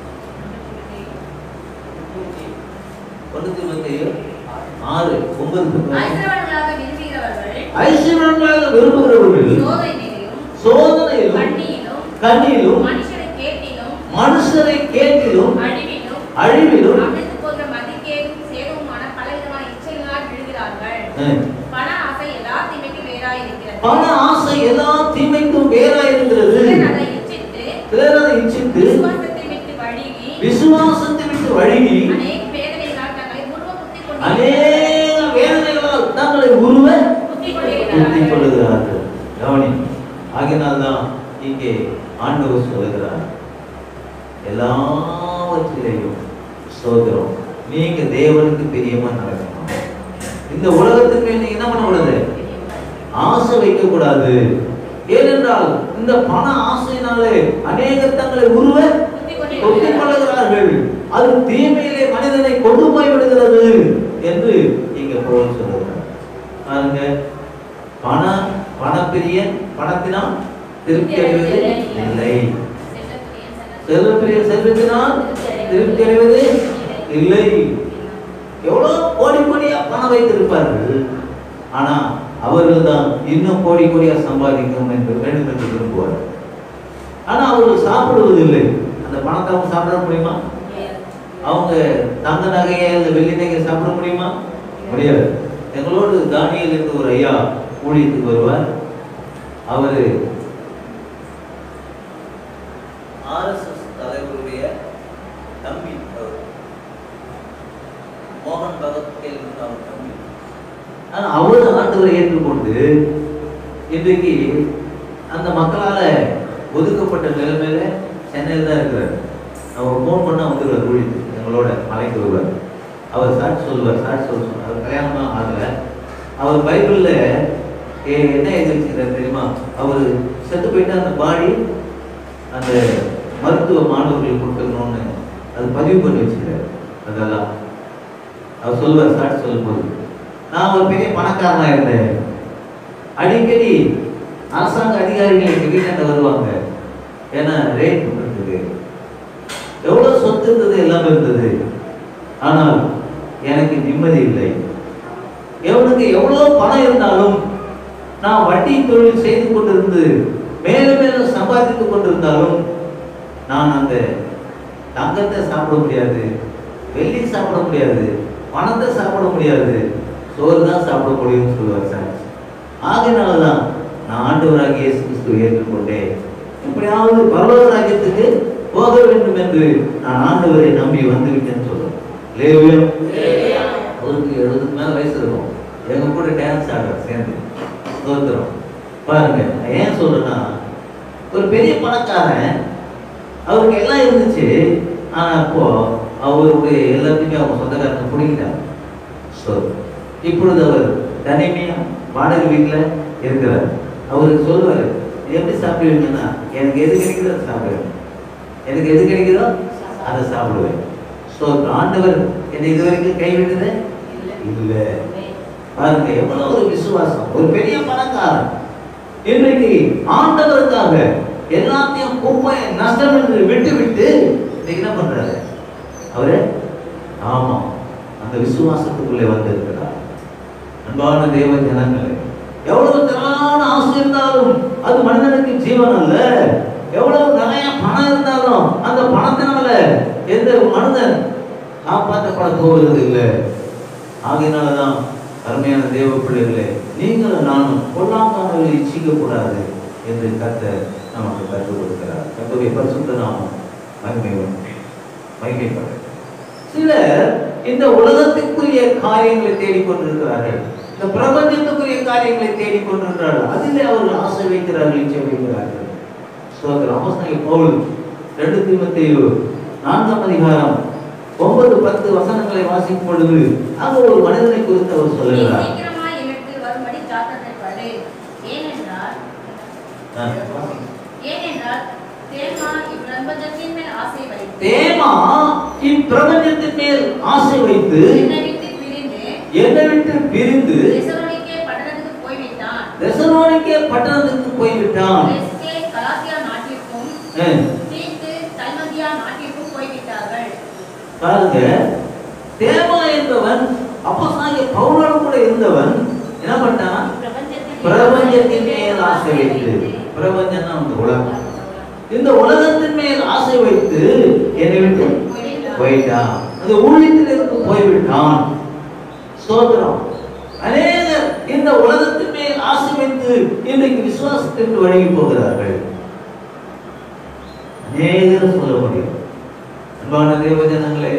ஒன்று திபத்தியு ஆறு ஒன்பது பத்து வாசிங்க. ஐஸ்வரர்களாக விரும்புகிறவர்கள் ஐஸ்வர்யங்களாக விரும்புகிறவர்கள் சோதனையிலும் சோதனையிலும் கண்ணியிலும் கண்ணியிலும் மனுஷரை கேட்டிலும் மனுஷரை கேட்டிலும் அழிவிலும் அழிவிலும் அமிழ்ந்து போகிற மதிக்கேடும் சேதவுமான பலவிதமான இச்சைகளால் விழுகிறார்கள் அஹ், பண ஆசை எல்லா தீமைக்கும் வேறாய் இருக்கிறது பண ஆசை எல்லா தீமைக்கும் வேறா இருக்கிறது சிலர் அதை இச்சித்து சிலர் அதை இச்சித்து விசுவாசத்தை விட்டு வழுகி விசுவாசத்தை விட்டு வழுகி அநேக வேதனைகளால் தங்களை உருவ குத்தி கொண்டு அநேக வேதனைகளால் தங்களை உருவ குத்தி குத்திக் கொண்டிருக்கிறார்கள் கொள்ளுகிறார்கள் கவனி ஆகினால்தான் இங்கே ஆண்டவர் சொல்லுகிறார் எல்லாவற்றிலையும் சோதரம் நீங்க தேவனுக்கு பிரியமா நடக்கணும் இந்த உலகத்துக்கு மேல் நீங்க என்ன பண்ணக்கூடாது ஆசை வைக்க கூடாது ஏனென்றால் இந்த பண ஆசையினாலே அநேக தங்களை உருவ குத்தி கொத்திக் கொண்டிருக்கிறார்கள் கொள்ளுகிறார்கள் அது தீமையிலே மனிதனை கொண்டு போய் விடுகிறது என்று இங்க பவுல் சொல்லுகிறார் பாருங்க பண பணப்பிரியன் பணத்தினால் திருப்தி அடைவது இல்லை செல்வப்பிரிய செல்வத்தினால் திருப்தி அடைவது இல்லை எவ்வளவு கோடி கோடியா பணம் வைத்திருப்பார்கள் ஆனா அவர்கள் தான் இன்னும் கோடி கோடியா சம்பாதிக்கணும் என்று வேண்டும் என்று விரும்புவார்கள் ஆனா அவர்கள் சாப்பிடுவதில்லை அந்த பணத்தை அவங்க சாப்பிட முடியுமா அவங்க தங்க நகையை அந்த வெள்ளி நகையை சாப்பிட முடியுமா முடியாது எங்களோடு தானியல் என்று ஒரு ஐயா ஊழியத்துக்கு வருவார் அவரு ஆர்எஸ்எஸ் தலைவருடைய தம்பி அவர் மோகன் பகவத்கேல் என்று அவர் தம்பி ஆனா அவர் ஆண்டவரை ஏற்றுக்கொண்டு இன்றைக்கு அந்த மக்களால ஒதுக்கப்பட்ட நிலைமையில சென்னையில் தான் இருக்கிறார் அவர் ஃபோன் பண்ணா வந்துடுவார் ஊழியத்துக்கு எங்களோட மலைக்கு வருவார் அவர் சாட்சி சொல்லுவார் சாட்சி சொல்ல சொன்னார் அவர் கல்யாணம் ஆகல அவர் பைபிள்ல ஏ- என்ன எழுதி வச்சுக்கிறார் தெரியுமா அவர் செத்து போயிட்டு அந்த பாடி அந்த மருத்துவ மாணவர்களுக்கு கொடுக்கணும்னு அது பதிவு பண்ணி வச்சுக்கிறார் அதெல்லாம் அவர் சொல்லுவார் சாட்சி சொல்லும்போது நான் ஒரு பெரிய பணக்காரனா இருந்தேன் அடிக்கடி அரசாங்க அதிகாரிகள் எங்க வீட்டாண்ட வருவாங்க ஏன்னா ரேட் இருந்தது எவ்வளவு சொத்து இருந்தது எல்லாமே இருந்தது ஆனால் எனக்கு நிம்மதி இல்லை எவனுக்கு எவ்வளவு பணம் இருந்தாலும் நான் வட்டி தொழில் செய்து கொண்டிருந்து மேலும் மேலும் சம்பாதித்துக் கொண்டிருந்தாலும் நான் அந்த தங்கத்தை சாப்பிட முடியாது வெள்ளி சாப்பிட முடியாது பணத்தை சாப்பிட முடியாது சோறு தான் சாப்பிட முடியும்னு சொல்லுவார் சார் ஆகையினால தான் நான் ஆண்டவராகிய இயேசு கிறிஸ்துவை ஏற்றுக்கொண்டேன் எப்படியாவது பரலோக ராஜ்யத்துக்கு போக வேண்டும் என்று நான் ஆண்டவரை நம்பி வந்து விட்டேன்னு சொல்றேன் லேவியம் அவருக்கு எழுபதுக்கு மேல வயசு இருக்கும் எங்க கூட டான்ஸ் ஆடுறார் சேர்ந்து ஸ்தோத்திரம் பாருங்க நான் ஏன் சொல்றேன்னா ஒரு பெரிய பணக்காரன் அவருக்கு எல்லாம் இருந்துச்சு ஆனா அப்போ அவருடைய எல்லாத்தையுமே அவங்க சொந்தக்காரங்க பிடிக்கிட்டாங்க ஸோ இப்பொழுது அவர் தனிமையா வாடகை வீட்டில் இருக்கிறார் அவருக்கு சொல்லுவார் எப்படி சாப்பிடுவீங்கன்னா எனக்கு எது கிடைக்குதோ அதை சாப்பிடுவேன் எனக்கு எது கிடைக்குதோ அதை சாப்பிடுவேன் ஸோ ஆண்டவர் என்னை இது வரைக்கும் கைவிட்டது இல்லை பாருங்க எவ்வளவு ஒரு விசுவாசம் ஒரு பெரிய பணக்காரன் இன்றைக்கு ஆண்டவருக்காக எல்லாத்தையும் குப்பை நஷ்டம் என்று விட்டு விட்டு இன்னைக்கு என்ன பண்றாரு அவரு ஆமா அந்த விசுவாசத்துக்குள்ளே வந்திருக்கிறார் அன்பான தேவ ஜனங்களே எவ்வளவு திரளான ஆசை இருந்தாலும் அது மனிதனுக்கு ஜீவன் அல்ல எவ்வளவு நிறைய பணம் இருந்தாலும் அந்த பணத்தினால எந்த மனிதன் காப்பாற்றப்பட போவது இல்லை ஆகையினாலதான் அருமையான தேவ பிள்ளைகளே நீங்களும் நானும் பொல்லாங்கானவர்களை இச்சிக்க கூடாது என்று கர்த்தர் நமக்கு கற்றுக் கொடுக்கிறார் கர்த்தருடைய பரிசுத்த நாமம் மகிமை மகிமைப்பட சிலர் இந்த உலகத்திற்குரிய காரியங்களை தேடிக்கொண்டிருக்கிறார்கள் இந்த பிரபஞ்சத்துக்குரிய காரியங்களை தேடிக்கொண்டிருக்கிறார்கள் அதிலே அவர்கள் ஆசை வைக்கிறார்கள் இச்சை வைக்கிறார்கள் ஸ்தோத்திரம் அப்போஸ்தலனாகிய பவுல் ரெண்டு தீமத்தேயு நான்காம் அதிகாரம் ஒன்பது பத்து வசனங்களை வாசிக்கும் பொழுது அங்க ஒரு மனிதனை குறித்து அவர் நீ சொல்லுகிறார் சீக்கிரமாய் என்னிடத்தில் வரும்படி ஜாக்கிரதைப்படு. ஏனென்றால் ஆ. ஏனென்றால் தேமா இப்பிரபஞ்சத்தின் மேல் ஆசை வைத்து தேமா இப்பிரபஞ்சத்தின் மேல் ஆசை வைத்து என்னை விட்டு பிரிந்து என்னை விட்டு பிரிந்து தெசலோனிக்கே பட்டணத்துக்கு போய்விட்டான் தெசலோனிக்கே பட்டணத்துக்கு போய்விட்டான் எஸ்கே கலாத்தியா நாட்டிற்கும் அஹ், தீத்து தல்மதியா நாட்டிற்கும் போய்விட்டார்கள் பாருங்க தேமா என்பவன் அப்போஸ்தலனாகிய பவுலோடு கூட இருந்தவன் என்ன பண்ணான் பிரபஞ்சத்தின் மேல் ஆசை வைத்து பிரபஞ்சம்னா அந்த உலகம் இந்த உலகத்தின் மேல் ஆசை வைத்து என்னை விட்டு போயிட்டான் அந்த ஊழியத்தில் இருந்து போய்விட்டான் ஸ்தோத்திரம் அநேகர் இந்த உலகத்தின் மேல் ஆசை வைத்து இன்றைக்கு விசுவாசத்திற்கு வழங்கி போகிறார்கள் அநேகர் சொல்ல முடியும் அன்பான தேவஜனங்களே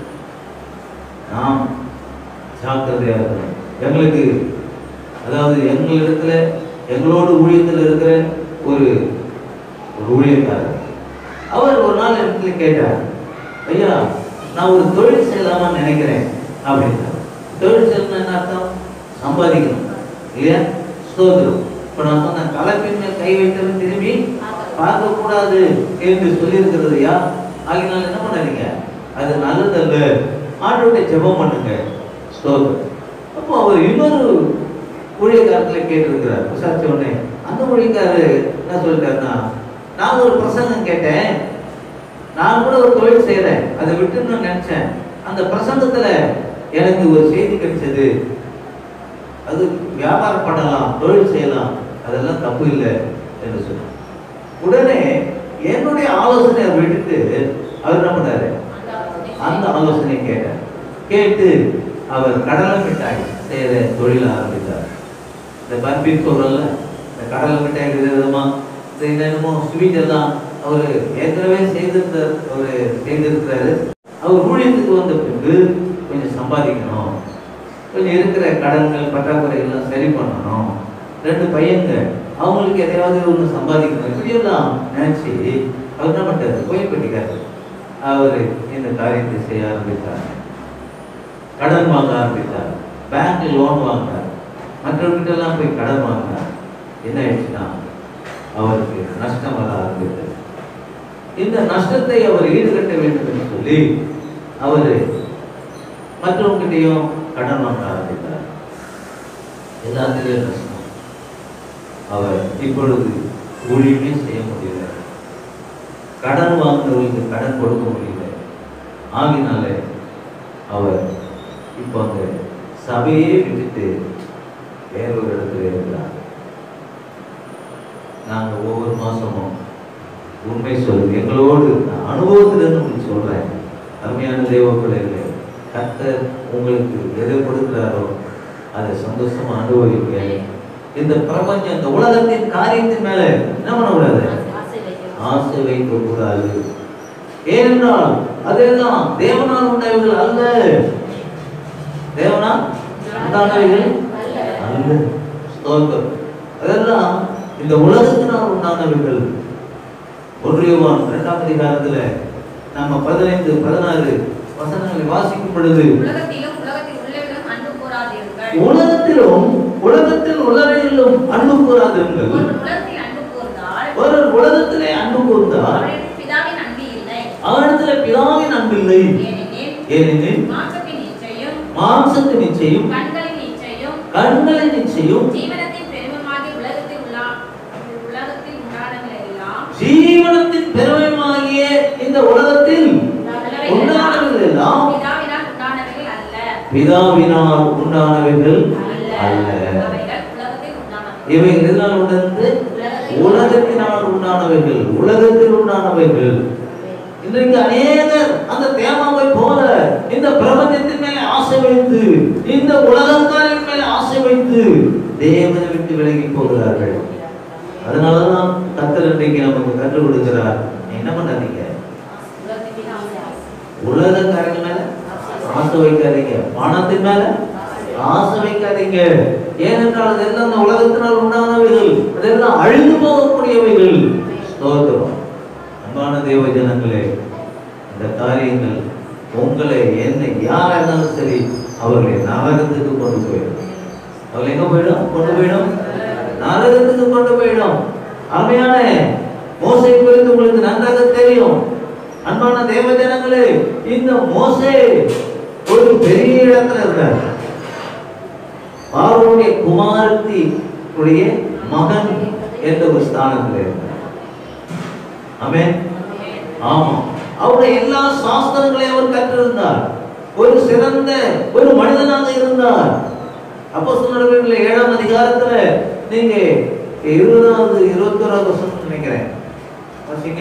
நாம் ஜாக்கிரதையாக இருக்கணும் எங்களுக்கு அதாவது எங்களிடத்துல எங்களோடு ஊழியத்தில் இருக்கிற ஒரு ஒரு ஊழியக்காரர் அவர் ஒரு நாள் இடத்துல கேட்டார் ஐயா நான் ஒரு தொழில் செய்யலாமான்னு நினைக்கிறேன் அப்படின்னா தொழில் செய்யணும்னா என்ன அர்த்தம் சம்பாதிக்கணும் இல்லையா ஸ்தோத்திரம் இப்போ நான் சொன்னேன் கலப்பின் மேல் கை வைத்தவன் திரும்பி பார்க்க கூடாது என்று சொல்லியிருக்கிறது யா ஆகினால் என்ன பண்ணாதீங்க அது நல்லதல்ல ஆண்டோட ஜெபம் பண்ணுங்க ஸ்தோத்திரம் அப்போ அவர் இன்னொரு ஊழியக்காரத்துல கேட்டிருக்கிறார் விசாரிச்ச உடனே அந்த ஊழியக்காரர் என்ன சொல்லிட்டாருன்னா நான் ஒரு பிரசங்கம் கேட்டேன் நான் கூட ஒரு தொழில் செய்யறேன் அதை விட்டு நான் நினைச்சேன் அந்த பிரசங்கத்துல எனக்கு ஒரு செய்தி கிடைச்சது அது வியாபாரம் பண்ணலாம் தொழில் செய்யலாம் அதெல்லாம் தப்பு இல்லை என்று சொன்னார் உடனே என்னுடைய ஆலோசனையை விட்டுட்டு அவர் என்ன பண்ணாரு அந்த ஆலோசனை கேட்டார் கேட்டு அவர் கடலை மிட்டாய் செய்யற தொழில் ஆரம்பித்தார் இந்த பர்பின் சொல்றல இந்த கடலை மிட்டாய் விதமா இந்த என்னென்னமோ ஸ்வீட் எல்லாம் அவர் ஏற்கனவே செய்திருந்த அவர் செய்திருக்கிறாரு அவர் ஊழியத்துக்கு வந்த பின்பு கொஞ்சம் சம்பாதிக்கணும் கொஞ்சம் இருக்கிற கடன்கள் பற்றாக்குறைகள்லாம் சரி பண்ணணும் ரெண்டு பையங்க அவங்களுக்கு எதையாவது ஒன்று சம்பாதிக்கணும் இப்படியெல்லாம் நினைச்சு அவர் என்ன பண்ணிட்டாரு கோயில் கட்டிக்காரு அவர் இந்த காரியத்தை செய்ய ஆரம்பித்தார் கடன் வாங்க ஆரம்பித்தார் பேங்க்ல லோன் வாங்கினார் மற்றவர்கிட்ட எல்லாம் போய் கடன் வாங்கினார் என்ன ஆயிடுச்சுன்னா அவருக்கு நஷ்டம் வர ஆரம்பித்தது இந்த நஷ்டத்தை அவர் ஈடுகட்ட வேண்டும் என்று சொல்லி அவர் மற்றவங்கிட்டையும் கடன் வாங்க ஆரம்பித்தார் எல்லாத்திலையும் நஷ்டம் அவர் இப்பொழுது ஊழியமே செய்ய முடியல கடன் வாங்குறவங்களுக்கு கடன் கொடுக்க முடியல ஆகினாலே அவர் இப்போ அந்த சபையே விட்டுட்டு வேறொரு இடத்துல இருக்கிறார் நாங்கள் ஒவ்வொரு மாசமும் உண்மை சொல்லுது எங்களோடு நான் அனுபவத்திலிருந்து உங்களுக்கு சொல்றேன் அருமையான தேவ பிள்ளைகளே கர்த்தர் உங்களுக்கு எதை கொடுக்கிறாரோ அதை சந்தோஷமா அனுபவிங்க இந்த பிரபஞ்சம் இந்த உலகத்தின் காரியத்தின் மேல என்ன பண்ணக்கூடாது ஆசை வைக்க கூடாது ஏனென்றால் அதெல்லாம் தேவனால் உண்டாயவர்கள் அல்ல தேவனால் உண்டானவைகள் அல்ல ஸ்தோத்திரம் அதெல்லாம் இந்த உலகத்தினால் உண்டானவர்கள் ஒன்றியவான் இரண்டாம் அதிகாரத்துல நம்ம பதினைந்து பதினாறு வசனங்களை வாசிக்கும் பொழுது உலகத்திலும் உலகத்தில் உள்ளவர்களும் அன்பு கூறாதீர்கள் உலகத்திலும் உலகத்தில் உள்ளவைகளிலும் அன்பு கூறாதிருங்கள் ஒருவன் உலகத்தில் அன்பு கூர்ந்தால் ஒரு உலகத்திலே அன்பு கூர்ந்தால் அவரிடத்தில் பிதாவின் அன்பு இல்லை அவனிடத்துல பிதாவின் அன்பில்லை ஏனெனில் ஏனெனில் மாம்சத்தின் இச்சையும் மாம்சத்தின் நிச்சயம் கண்களின் இச்சையும் கண்களின் நிச்சயம் ஜீவனத்தின் பெருமமாகி உலகத்தில் உள்ள உலகத்தில் உண்டானவர்கள் எல்லாம் ஜீவனத்தின் பெருமையாகிய இந்த உலகத்தில் உண்டானவர்கள் எல்லாம் பிதாவினால் உண்டானவர்கள் அல்ல பிதாவினால் உண்டானவைகள் அல்ல அல்ல அவைகள் உலகத்தில் உண்டானவர்கள் இவை எதனால் உண்டானது உலகத்தினால் உண்டானவைகள் உலகத்தில் உண்டானவைகள் இன்றைக்கு அநேகர் அந்த தேமாவை போல இந்த பிரபஞ்சத்தின் மேலே ஆசை வைத்து இந்த உலகக்காரின் மேலே ஆசை வைத்து தேவனை விட்டு விலகி போகிறார்கள் அதனாலதான் கத்தர் இன்றைக்கு நமக்கு கற்றுக் கொடுக்கிறார் நீ என்ன பண்ணாதீங்க உலக காரியங்கள் மேல ஆசை வைக்காதீங்க பணத்தின் மேல ஆசை வைக்காதீங்க ஏனென்றால் அதெல்லாம் இந்த உலகத்தினால் உண்டானவைகள் அதெல்லாம் அழிந்து போகக்கூடியவைகள் ஸ்தோத்திரம் அன்பான தேவ ஜனங்களே இந்த காரியங்கள் உங்களை என்ன யாரா இருந்தாலும் சரி அவர்களை நரகத்துக்கு கொண்டு போயிடும் அவர்கள் எங்க போயிடும் கொண்டு போயிடும் நரகத்துக்கு கொண்டு போயிடும் அருமையான மோசை குறித்து உங்களுக்கு நன்றாக தெரியும் அன்பான தேவ ஜனங்களே இந்த மோசே ஒரு பெரிய இடத்துல இருந்தார் பார்வோனுடைய குமாரத்தி உடைய மகன் என்ற ஒரு ஸ்தானத்தில் இருந்தார் ஆமென் ஆமா அவருடைய எல்லா சாஸ்திரங்களையும் அவர் கற்றிருந்தார் ஒரு சிறந்த ஒரு மனிதனாக இருந்தார் அப்போ சொன்ன ஏழாம் அதிகாரத்துல நீங்க இருபதாவது இருபத்தோராவது வருஷம் நினைக்கிறேன் வாசிங்க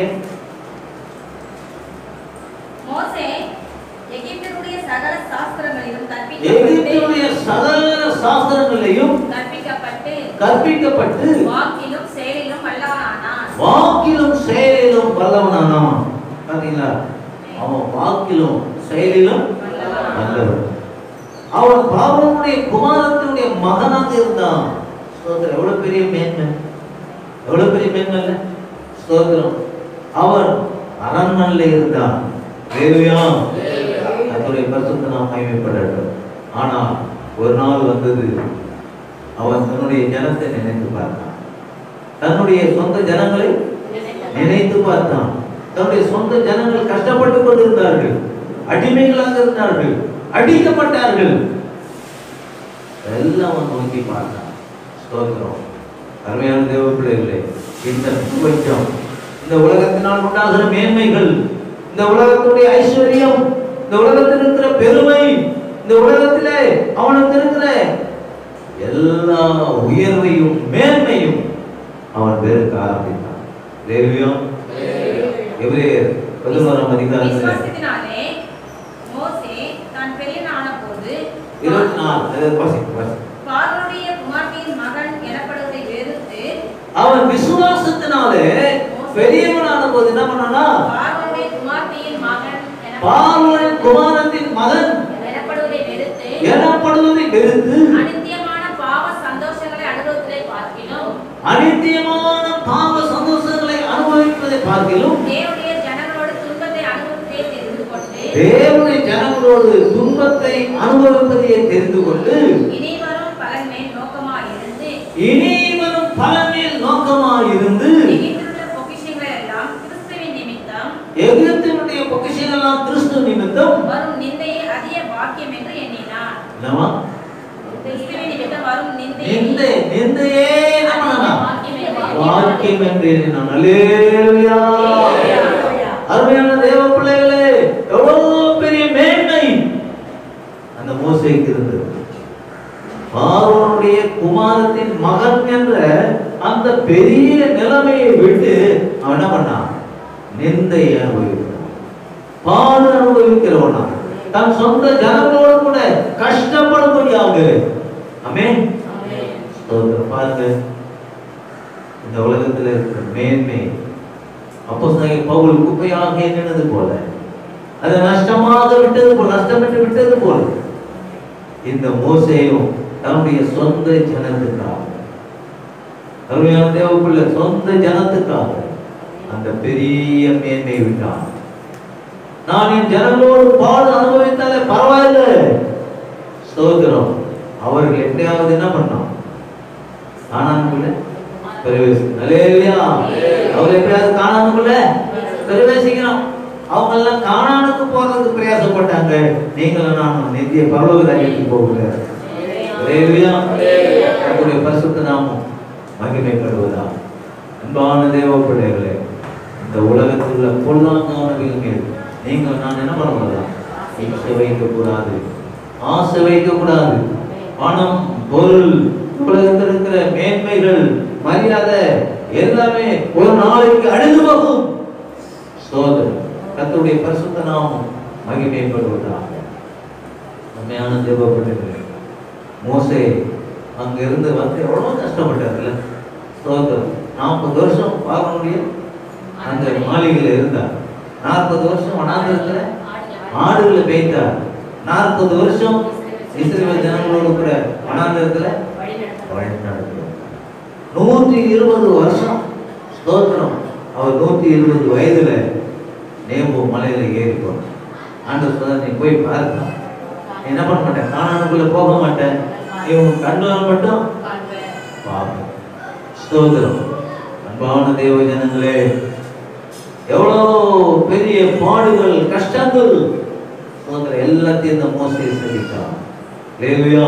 மோசே எகிப்தினுடைய சகல சாஸ்திரங்களிலும் கற்பிக்கப்பட்டு எகிப்தினுடைய சகல சாஸ்திரங்களையும் கற்பிக்கப்பட்டு கற்பிக்கப்பட்டு வாக்கிலும் செயலிலும் வல்லவனானான் வாக்கிலும் செயலிலும் வல்லவனானான் பாத்தீங்களா அவன் வாக்கிலும் செயலிலும் வல்லவன் அவன் பார்வனுடைய குமாரத்தினுடைய மகனாக இருந்தான் ஸ்தோத்திரம் எவ்வளவு பெரிய மேன்மை எவ்வளவு பெரிய மேன்மை இல்ல ஸ்தோத்திரம் அவன் அரண்மனையில் இருந்தான் ஹalleluya கர்த்தருடைய பரிசுத்த நாம் மகிமைப்படட்டும் ஆனால் ஒரு நாள் வந்தது அவன் தன்னுடைய ஜனத்தை நினைத்து பார்த்தான் தன்னுடைய சொந்த ஜனங்களை நினைத்து பார்த்தான் தன்னுடைய சொந்த ஜனங்கள் கஷ்டப்பட்டு கொண்டிருந்தார்கள் அடிமைகளாக இருந்தார்கள் அடிக்கப்பட்டார்கள் எல்லாம் அவன் நோக்கி பார்த்தான் ஸ்தோத்திரம் அருமையான தேவ பிள்ளைகளே இந்த பிரபஞ்சம் இந்த உலகத்தினால் உண்டாகிற மேன்மைகள் இந்த உலகத்துடைய ஐஸ்வர்யம் இந்த உலகத்தில் இருக்கிற பெருமை இந்த உலகத்திலே அவனுக்கு இருக்கிற எல்லா உயர்வையும் மேன்மையும் அவன் வெறுக்க ஆரம்பித்தான் லேவியம் எபிரேயர் பதினோராம் அதிகாரத்தில் விசுவாசத்தினாலே மோசே தான் பெரியனான போது இருபத்தி நாலு அதாவது வாசி, வாசி. பார்வனுடைய குமார்த்தியின் மகன் எனப்படுவதை வெறுத்து அவன் விசுவாசத்தினாலே பெரியவனான போது என்ன பண்ணானா பார்வனுடைய குமார்த்தியின் மகன் பார்வனின் குமாரத்தின் மகன் எனப்படுவதை வெறுத்து எனப்படுவதை வெறுத்து அனித்தியமான பாவ சந்தோஷங்களை அனுபவத்திலே பார்க்கிலும் அனித்தியமான பாவ சந்தோஷங்களை அனுபவிப்பதை பார்க்கிலும் தேவனுடைய ஜனங்களோடு துன்பத்தை அனுபவத்தை தெரிந்து கொண்டு தேவனுடைய ஜனங்களோடு துன்பத்தை அனுபவிப்பதையே தெரிந்து கொண்டு இனி வரும் பலன் மேல் நோக்கமாயிருந்து இனி வரும் பலனில் நோக்கமாயிருந்து எகிப்திலுள்ள பொக்கிஷங்களை எல்லாம் கிறிஸ்துவின் நிமித்தம் எகிப்தினுடைய பொக்கிஷங்கள்லாம் கிறிஸ்து நிமித்தம் வரும் நிந்தையை அதிக பாக்கியம் என்று எண்ணினான் என்னவா கிறிஸ்துவின் நிமித்தம் வரும் நிந்தையை நிந்தை நிந்தையே என்ன பண்ணனா பாக்கியம் என்று வாக்கியம் என்று எண்ணினான் அல்லேலூயா அருமையான தேவ பிள்ளைகளே எவ்வளவு பெரிய மேன்மை அந்த மோசைக்கு இருந்தது பார்வனுடைய குமாரத்தின் மகன் என்ற அந்த பெரிய நிலைமையை விட்டு அவன் என்ன பண்ணான் நிந்தை அனுபவிக்கிறான் பாடு அனுபவிக்கிறவனா தன் சொந்த ஜனங்களோடு கூட கஷ்டப்படும்படியாக அமேன் ஸ்தோத்திரம் பாருங்க இந்த உலகத்தில் இருக்கிற மேன்மை அப்போ பவுல் குப்பையாக எண்ணினது போல அது நஷ்டமாக விட்டது போல நஷ்டமிட்டு விட்டது போல இந்த மோசையும் தன்னுடைய சொந்த ஜனத்துக்காக அருமையான தேவப்பிள்ளை சொந்த ஜனத்துக்காக அந்த பெரிய மேன்மை விட்டான் நான் என் ஜனங்களோடு பாடு அனுபவித்தாலே பரவாயில்ல ஸ்தோத்திரம் அவர்கள் எப்படியாவது என்ன பண்ணான் காணாமக்குள்ள பிரவேசி அலேலியா அவர் எப்படியாவது காணாமக்குள்ள பிரவேசிக்கணும் அவங்க எல்லாம் காணானுக்கு போறதுக்கு பிரயாசப்பட்டாங்க நீங்களும் நானும் நித்திய பரலோக ராஜ்யத்துக்கு போகல அலேலியா உங்களுடைய பரிசுத்த நாமம் மகிமைப்படுவதா அன்பான தேவ பிள்ளைகளே இந்த உலகத்தில் உள்ள பொருளாதாரங்கள் மேல் நீங்கள் நான் என்ன பண்ண கூடாது இச்சை வைக்க கூடாது ஆசை வைக்க கூடாது பணம் பொருள் உலகத்தில் இருக்கிற மேன்மைகள் மரியாதை எல்லாமே ஒரு நாளைக்கு அழிந்து போகும் சோதனை கர்த்தருடைய பரிசுத்த நாமம் மகிமைப்படுவதாக உண்மையான தேவப்பட்டது மோசே அங்க இருந்து வந்து எவ்வளவு கஷ்டப்பட்டார்ல ஸ்தோத்திரம் நாற்பது வருஷம் பார்வனுடைய அந்த மாளிகையில் இருந்தார் நாற்பது வருஷம் வனாந்திரத்துல ஆடுகளை மேய்த்தார் நாற்பது வருஷம் இஸ்ரேல் ஜனங்களோடு கூட வனாந்திரத்துல வழி நடத்துவார் நூற்றி இருபது வருஷம் ஸ்தோத்திரம் அவர் நூற்றி இருபது வயதுல நேம்பு மலையில ஏறி போனார் ஆண்டவர் சொன்னார் நீ போய் பாருங்க நீ என்ன பண்ண மாட்டேன் காணானுக்குள்ள போக மாட்டேன் இவங்க கண்ணுல மட்டும் பாப்பேன் ஸ்தோத்திரம் அன்பான தேவ ஜனங்களே எவ்வளோ பெரிய பாடுகள் கஷ்டங்கள் சோதனை எல்லாத்தையும் இந்த மோசையை சந்தித்தான் லேலுயா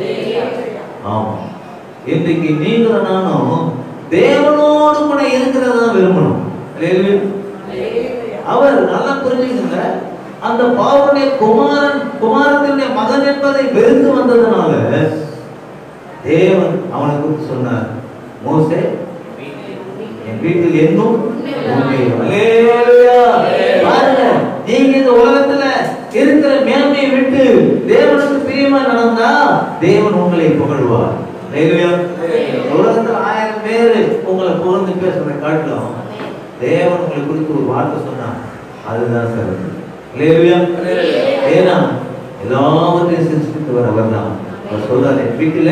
ஆமா இன்றைக்கு நீங்களும் நானும் தேவனோடு கூட இருக்கிறதா விரும்பணும் லேலுயா அவர் நல்லா புரிஞ்சுக்கங்க அந்த பாவனை குமாரன் குமாரத்தினுடைய மகன் என்பதை வெறுத்து வந்ததுனால தேவன் அவனை குறித்து சொன்னார் மோசே என் வீட்டில் என்னும் உண்மை. அல்லேலூயா. பாருங்க நீங்க இந்த உலகத்துல இருக்கிற மேன்மையை விட்டு தேவனுக்கு பிரியமா நடந்தா தேவன் உங்களை புகழ்வார் அல்லேலூயா. இந்த உலகத்துல ஆயிரம் பேர் உங்களை புகழ்ந்து பேசுறதை காட்டிலும் தேவன் உங்களை குறித்து ஒரு வார்த்தை சொன்னா அதுதான் சிறந்தது இல்லையா ஏன்னா எல்லாவற்றையும் சிருஷ்டித்தவர் அவர் தான் அவர் சொல்றாரு வீட்டில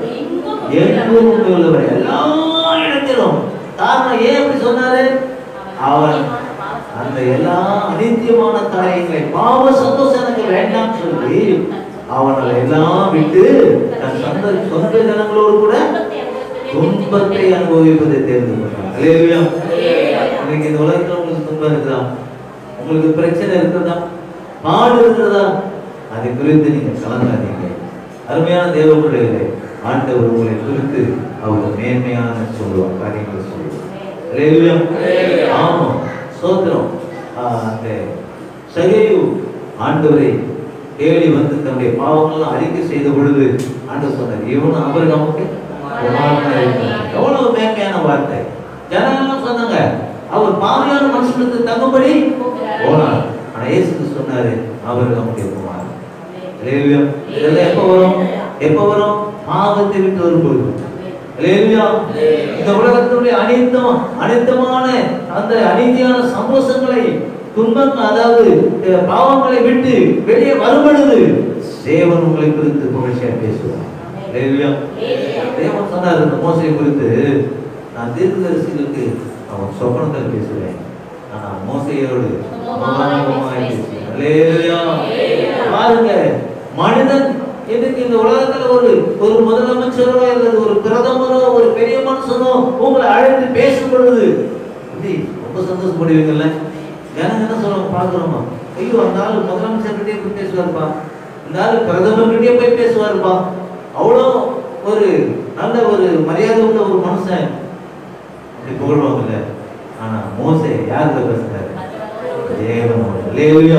எங்கும் உண்மை உள்ளவர் எல்லா இடத்திலும் காரணம் ஏன் அப்படி சொன்னாரு அவர் அந்த எல்லா அனித்தியமான காரியங்களை பாவ சந்தோஷம் எனக்கு வேண்டாம் சொல்லி அவனை எல்லாம் விட்டு தன் சொந்த சொந்த ஜனங்களோடு கூட துன்பத்தை அனுபவிப்பதை தேர்ந்து கொண்டார் அல்லேலூயா இன்னைக்கு இந்த உலகத்துல உங்களுக்கு துன்பம் இருக்குதா உங்களுக்கு பிரச்சனை இருக்கிறதா பாடு இருக்கிறதா அதை குறித்து நீங்க கலங்காதீங்க அருமையான தேவ பிள்ளைகளே ஆண்டவர் உங்களை குறித்து அவர் மேன்மையான சொல்லுவார் காரியங்களை சொல்லுவார் அல்லேலூயா ஆமா சோத்திரம் ஆஹ், அந்த சகையு ஆண்டவரை தேடி வந்து தன்னுடைய பாவங்கள்லாம் அறிக்கை செய்த பொழுது ஆண்டவர் சொன்னார் இவன் அவர் நமக்கு குமாரனாய் இருக்கிறார். எவ்வளவு மேன்மையான வார்த்தை ஜனங்கள்லாம் சொன்னாங்க அவர் பாவியான மனுஷனுக்கு தகும்படி போனார் ஆனா இயேசு சொன்னாரு அவர் நம்முடைய குமாரன் அல்லேலூயா. இதெல்லாம் எப்ப வரும் எப்ப வரும் பாவத்தை விட்டு வரும்போது அல்லேலூயா. இந்த உலகத்தினுடைய அனைத்தும் அனைத்தமான அந்த அநீதியான சந்தோஷங்களை துன்பங்கள் அதாவது அஹ், பாவங்களை விட்டு வெளியே வரும்பொழுது தேவன் உங்களை குறித்து புகழ்ச்சியா பேசுவார் அல்லேலூயா. தேவன் சொன்னார் இந்த மோசையை குறித்து நான் தீர்க்கதரிசிகளுக்கு அவன் சொப்பனத்தில் பேசுவேன் ஆனா மோசையோடு முகமுகமாய் பேசுவேன். அல்லேலூயா. பாருங்க மனிதன் இன்னைக்கு இந்த உலகத்துல ஒரு ஒரு முதலமைச்சரோ அல்லது ஒரு பிரதமரோ ஒரு பெரிய மனுஷனோ உங்களை அழைத்து பேசும் பொழுது எப்படி ரொம்ப சந்தோஷப்படுவீங்கல்ல ஜனங்க என்ன சொல்லுவாங்க பாக்குறோமா ஐயோ அந்த ஆளு முதலமைச்சர்கிட்டயே போய் பேசுவாருப்பா இந்த ஆளு பிரதமர்கிட்டயே போய் பேசுவாருப்பா அவ்வளோ ஒரு நல்ல ஒரு மரியாதை உள்ள ஒரு மனுஷன் அப்படி புகழ்வாங்கல்ல ஆனா மோசே யாருல பேசுறாரு தேவனோடு அல்லேலூயா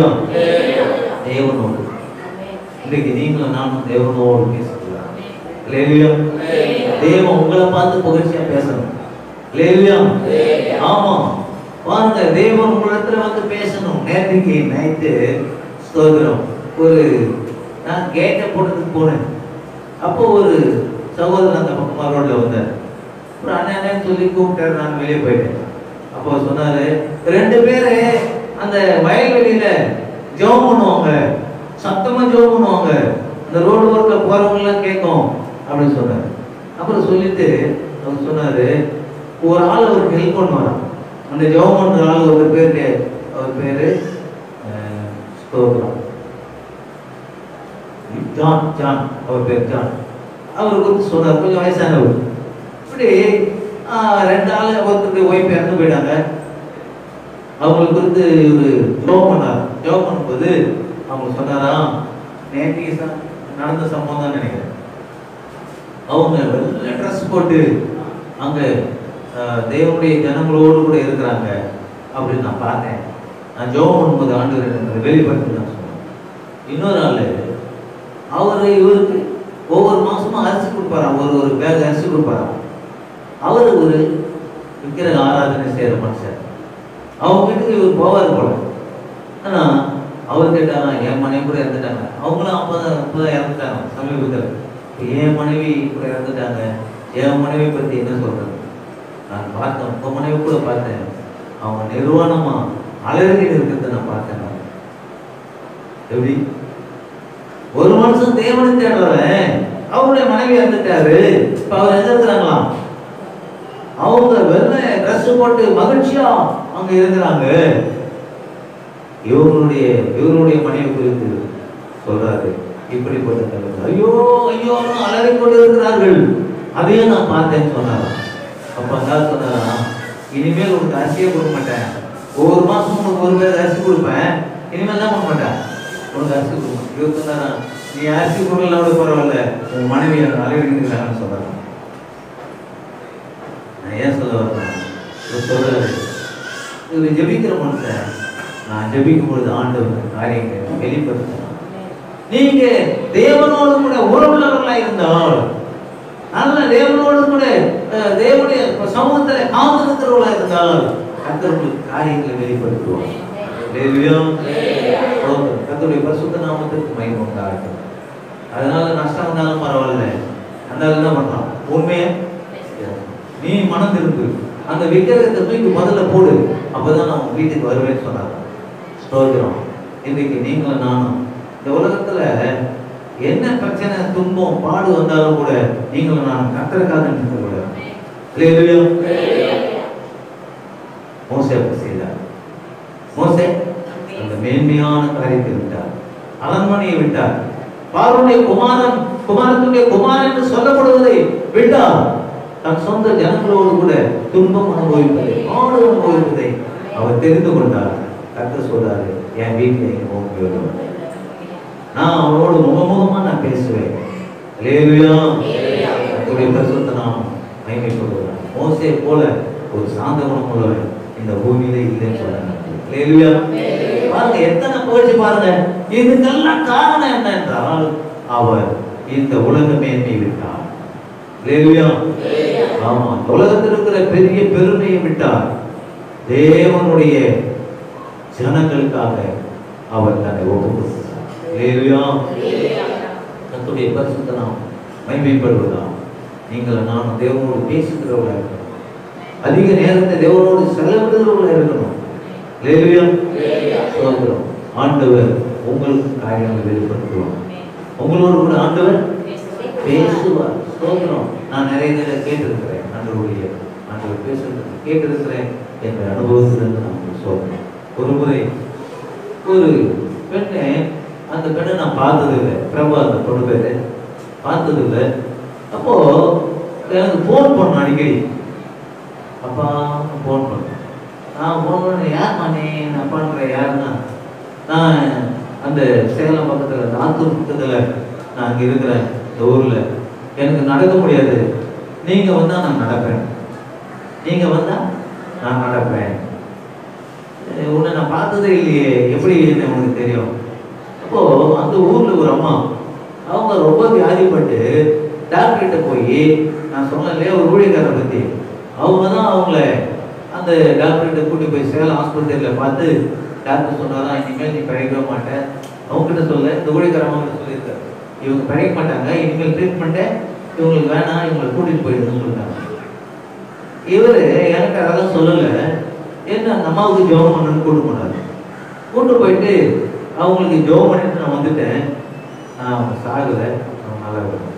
தேவனோடு இன்னைக்கு நீங்களும் நானும் தேவனோடு பேசலாம் அல்லேலூயா தேவன் உங்களை பார்த்து புகழ்ச்சியா பேசணும் அல்லேலூயா ஆமா பாருங்க தேவன் உங்களிடத்துல வந்து பேசணும் நேற்றுக்கு நைட்டு ஸ்தோத்திரம் ஒரு நான் கேட்டை போட்டதுக்கு போனேன் அப்போ ஒரு சகோதரன் அந்த பக்கமா ரோட்ல வந்தார் ஒரு அண்ணன் அண்ணன் சொல்லி கூப்பிட்டாரு நான் வெளியே போயிட்டேன் அப்போ சொன்னாரு ரெண்டு பேரு அந்த வயல்வெளியில ஜெபம் பண்ணுவாங்க சத்தமா ஜெபம் பண்ணுவாங்க அந்த ரோடு ஓரத்துல போறவங்க எல்லாம் கேட்கும் அப்படின்னு சொன்னாரு அப்புறம் சொல்லிட்டு அவர் சொன்னாரு ஒரு ஆள் அவருக்கு ஹெல்ப் பண்ணுவாராம் அந்த ஜெபம் பண்ற ஆள் ஒரு பேரு அவர் பேரு அஹ், ஸ்தோத்திரம் ஜான் ஜான் அவர் பேர் ஜான் அவர் குறித்து சொன்னார் கொஞ்சம் வயசானவர் இப்படி ஆஹ், ரெண்டு ஆள் ஒருத்தருடைய ஒய்ஃப் இறந்து போயிட்டாங்க அவங்களுக்கு குறித்து ஒரு ஜோம் பண்ணார் ஜோம் பண்ணும்போது அவங்க சொன்னாராம் நேற்று ச- நடந்த சம்பவம் தான் நினைக்கிறேன் அவங்க வெள்ளை ட்ரெஸ் போட்டு அங்க ஆஹ், தேவனுடைய ஜனங்களோடு கூட இருக்கிறாங்க அப்படின்னு நான் பார்த்தேன் நான் ஜோம் பண்ணும்போது ஆண்டு எனக்கு வெளிப்படுத்தி நான் சொன்னேன் இன்னொரு ஆளு அவர் இவருக்கு ஒவ்வொரு மாசமும் அரிசி கொடுப்பாராம் ஒரு ஒரு பேக் அரிசி கொடுப்பாராம் அவர் ஒரு விக்கிரக ஆராதனை செய்யற மனுஷன் அவங்க வீட்டுக்கு இவர் போவார் போல ஆனா அவர் கேட்டாரா என் மனைவி கூட இறந்துட்டாங்க அவங்களும் அப்பதான் அப்பதான் இறந்துட்டாங்க சமீபத்தில் இப்ப என் மனைவி கூட இறந்துட்டாங்க என் மனைவி பத்தி என்ன சொல்றது நான் பார்த்தேன் உங்க மனைவி கூட பார்த்தேன் அவங்க நிர்வாணமா அழகில் இருக்கிறத நான் பார்த்தேன் நான். எப்படி ஒரு மனுஷன் தேவனை தேடுறவன் அவருடைய மனைவி இறந்துட்டாரு இப்ப அவர் எங்க இருக்கிறாங்களாம் அவங்க வெள்ளை ட்ரெஸ் போட்டு மகிழ்ச்சியா அங்க இருக்கிறாங்க இவங்களுடைய இவருடைய மனைவி குறித்து சொல்றாரு இப்படிப்பட்ட தலைவர் ஐயோ ஐயோ அலறி கொண்டு இருக்கிறார்கள் அதையும் நான் பார்த்தேன்னு சொன்னாராம் அப்ப அந்த ஆள் சொன்னாரா இனிமேல் உனக்கு அரிசியே கொடுக்க மாட்டேன் ஒவ்வொரு மாசமும் உனக்கு ஒரு பேர் அரிசி கொடுப்பேன் இனிமேல் என்ன பண்ண மாட்டேன் உனக்கு அரிசி கொடுக்க மாட்டேன் இருபத்தொன்னா நீ அரிசி கொடுக்கலாம் கூட பரவாயில்ல உன் மனைவி அலைவடிக்கிறாங்கன்னு சொல்றாங்க நான் ஏன் சொல்ல வரேன் இவர் சொல்றாரு இவர் ஜெபிக்கிற மனுஷன் நான் ஜெபிக்கும் பொழுது ஆண்டவர் காரியங்களை வெளிப்படுத்தினார் நீங்க தேவனோடு கூட உறவுள்ளவர்களா இருந்தால் நல்ல தேவனோடு கூட அஹ், தேவனுடைய சமூகத்துல காமிருக்கிறவர்களா இருந்தால் கர்த்தர் உங்களுக்கு காரியங்களை வெளிப்படுத்துவார் ஹalleluya. ஸ்தோத்திரம். கர்த்தருடைய பரிசுத்த நாமத்திற்கு மகிமை உண்டாகட்டும் அதனால நஷ்டம் வந்தாலும் பரவாயில்ல அந்த ஆள் என்ன பண்றான் உண்மையை நீ மனம் திரும்பு அந்த விக்கிரகத்தை தூக்கி முதல்ல போடு அப்பதான் நான் உன் வீட்டுக்கு வருவேன்னு சொன்னாங்க ஸ்தோத்திரம் இன்னைக்கு நீங்களும் நானும் இந்த உலகத்துல என்ன பிரச்சனை துன்பம் பாடு வந்தாலும் கூட நீங்களும் நான் கத்தருக்காக நின்று கூட மோசே அப்படி செய்தார் மோசே அந்த மேன்மையான காரியத்தை விட்டார் அரண்மனையை விட்டார் பார்வனுடைய குமாரன் குமாரத்துடைய குமாரன் என்று சொல்லப்படுவதை விட்டார் தன் சொந்த ஜனங்களோடு கூட துன்பம் அனுபவிப்பதை பாடு அனுபவிப்பதை அவர் தெரிந்து கொண்டார் கத்த சொல்றாரு என் வீட்டில் போக நான் அவரோடு முகமுகமா நான் பேசுவேன் லேலுயா கர்த்தருடைய பரிசுத்த நாமம் மகிமைப்படுவார் மோசே போல ஒரு சாந்த குணம் உள்ளவன் இந்த பூமியிலே இல்லைன்னு சொல்றாங்க லேலுயா பாருங்க எத்தனை போச்சு பாருங்க இதுக்கெல்லாம் காரணம் என்ன என்றால் அவர் இந்த உலக மேன்மை விட்டார் லேலுயா ஆமா இந்த உலகத்தில் இருக்கிற பெரிய பெருமையை விட்டார் தேவனுடைய ஜனங்களுக்காக அவர் தன்னை ஒப்பு கொடுத்தார் லேலுயா கர்த்தருடைய பரிசுத்த நாம் மகிமைப்படுவதா நீங்கள் நானும் தேவனோடு பேசுகிறவர்களா இருக்கணும் அதிக நேரத்தை தேவனோடு செலவிடுகிறவர்களா இருக்கணும் லேலுயா ஸ்தோத்திரம் ஆண்டவர் உங்களுக்கு காரியங்களை வெளிப்படுத்துவார் உங்களோடு கூட ஆண்டவர் பேசுவார் ஸ்தோத்திரம் நான் நிறைய நேரம் கேட்டிருக்கிறேன் ஆண்டவருடைய ஆண்டவர் பேசுறது கேட்டிருக்கிறேன் என்ற அனுபவத்திலிருந்து நான் உங்களுக்கு சொல்றேன் ஒரு முறை ஒரு பெண்ணை அந்த பெண்ணை நான் பார்த்ததில்லை பிரபா அந்த பொண்ணு பேரு பார்த்ததில்லை அப்போ எனக்கு ஃபோன் பண்ண அடிக்கடி அப்பா ஃபோன் பண்ண நான் ஃபோன் பண்ண யார் பண்ணி நான் பண்ணுறேன் யாருன்னா நான் அந்த சேலம் பக்கத்தில் அந்த ஆத்தூர் பக்கத்தில் நான் அங்கே இருக்கிறேன் இந்த ஊரில் எனக்கு நடக்க முடியாது நீங்கள் வந்தால் நான் நடப்பேன் நீங்கள் வந்தால் நான் நடப்பேன் அஹ் உன்னை நான் பார்த்ததே இல்லையே எப்படி என்ன உனக்கு தெரியும் அப்போ அந்த ஊர்ல ஒரு அம்மா அவங்க ரொம்ப வியாதிப்பட்டு டாக்டர்கிட்ட போய் நான் சொன்னேன் இல்லையா ஒரு ஊழியக்காரரை பத்தி அவங்க தான் அவங்கள அந்த டாக்டர்கிட்ட கூட்டி போய் சேலம் ஆஸ்பத்திரியில் பார்த்து டாக்டர் சொன்னாதான் இனிமேல் நீ பிழைக்கவே மாட்டேன் அவங்க கிட்ட சொல்ல இந்த ஊழியக்காரமாக கிட்ட சொல்லியிருக்காரு இவங்க பிழைக்க மாட்டாங்க இனிமேல் ட்ரீட்மெண்ட்டை இவங்களுக்கு வேணாம் இவங்களை கூட்டிட்டு போயிடுன்னு சொல்லிட்டாங்க இவரு எனக்கு அதெல்லாம் சொல்லல என்ன அந்த அம்மாவுக்கு ஜெபம் பண்ணணும்னு கூட்டு போனாரு கூட்டு போயிட்டு அவங்களுக்கு ஜெபம் பண்ணிட்டு நான் வந்துட்டேன் நான் அவங்க சாகல அவங்க நல்லா இருக்காங்க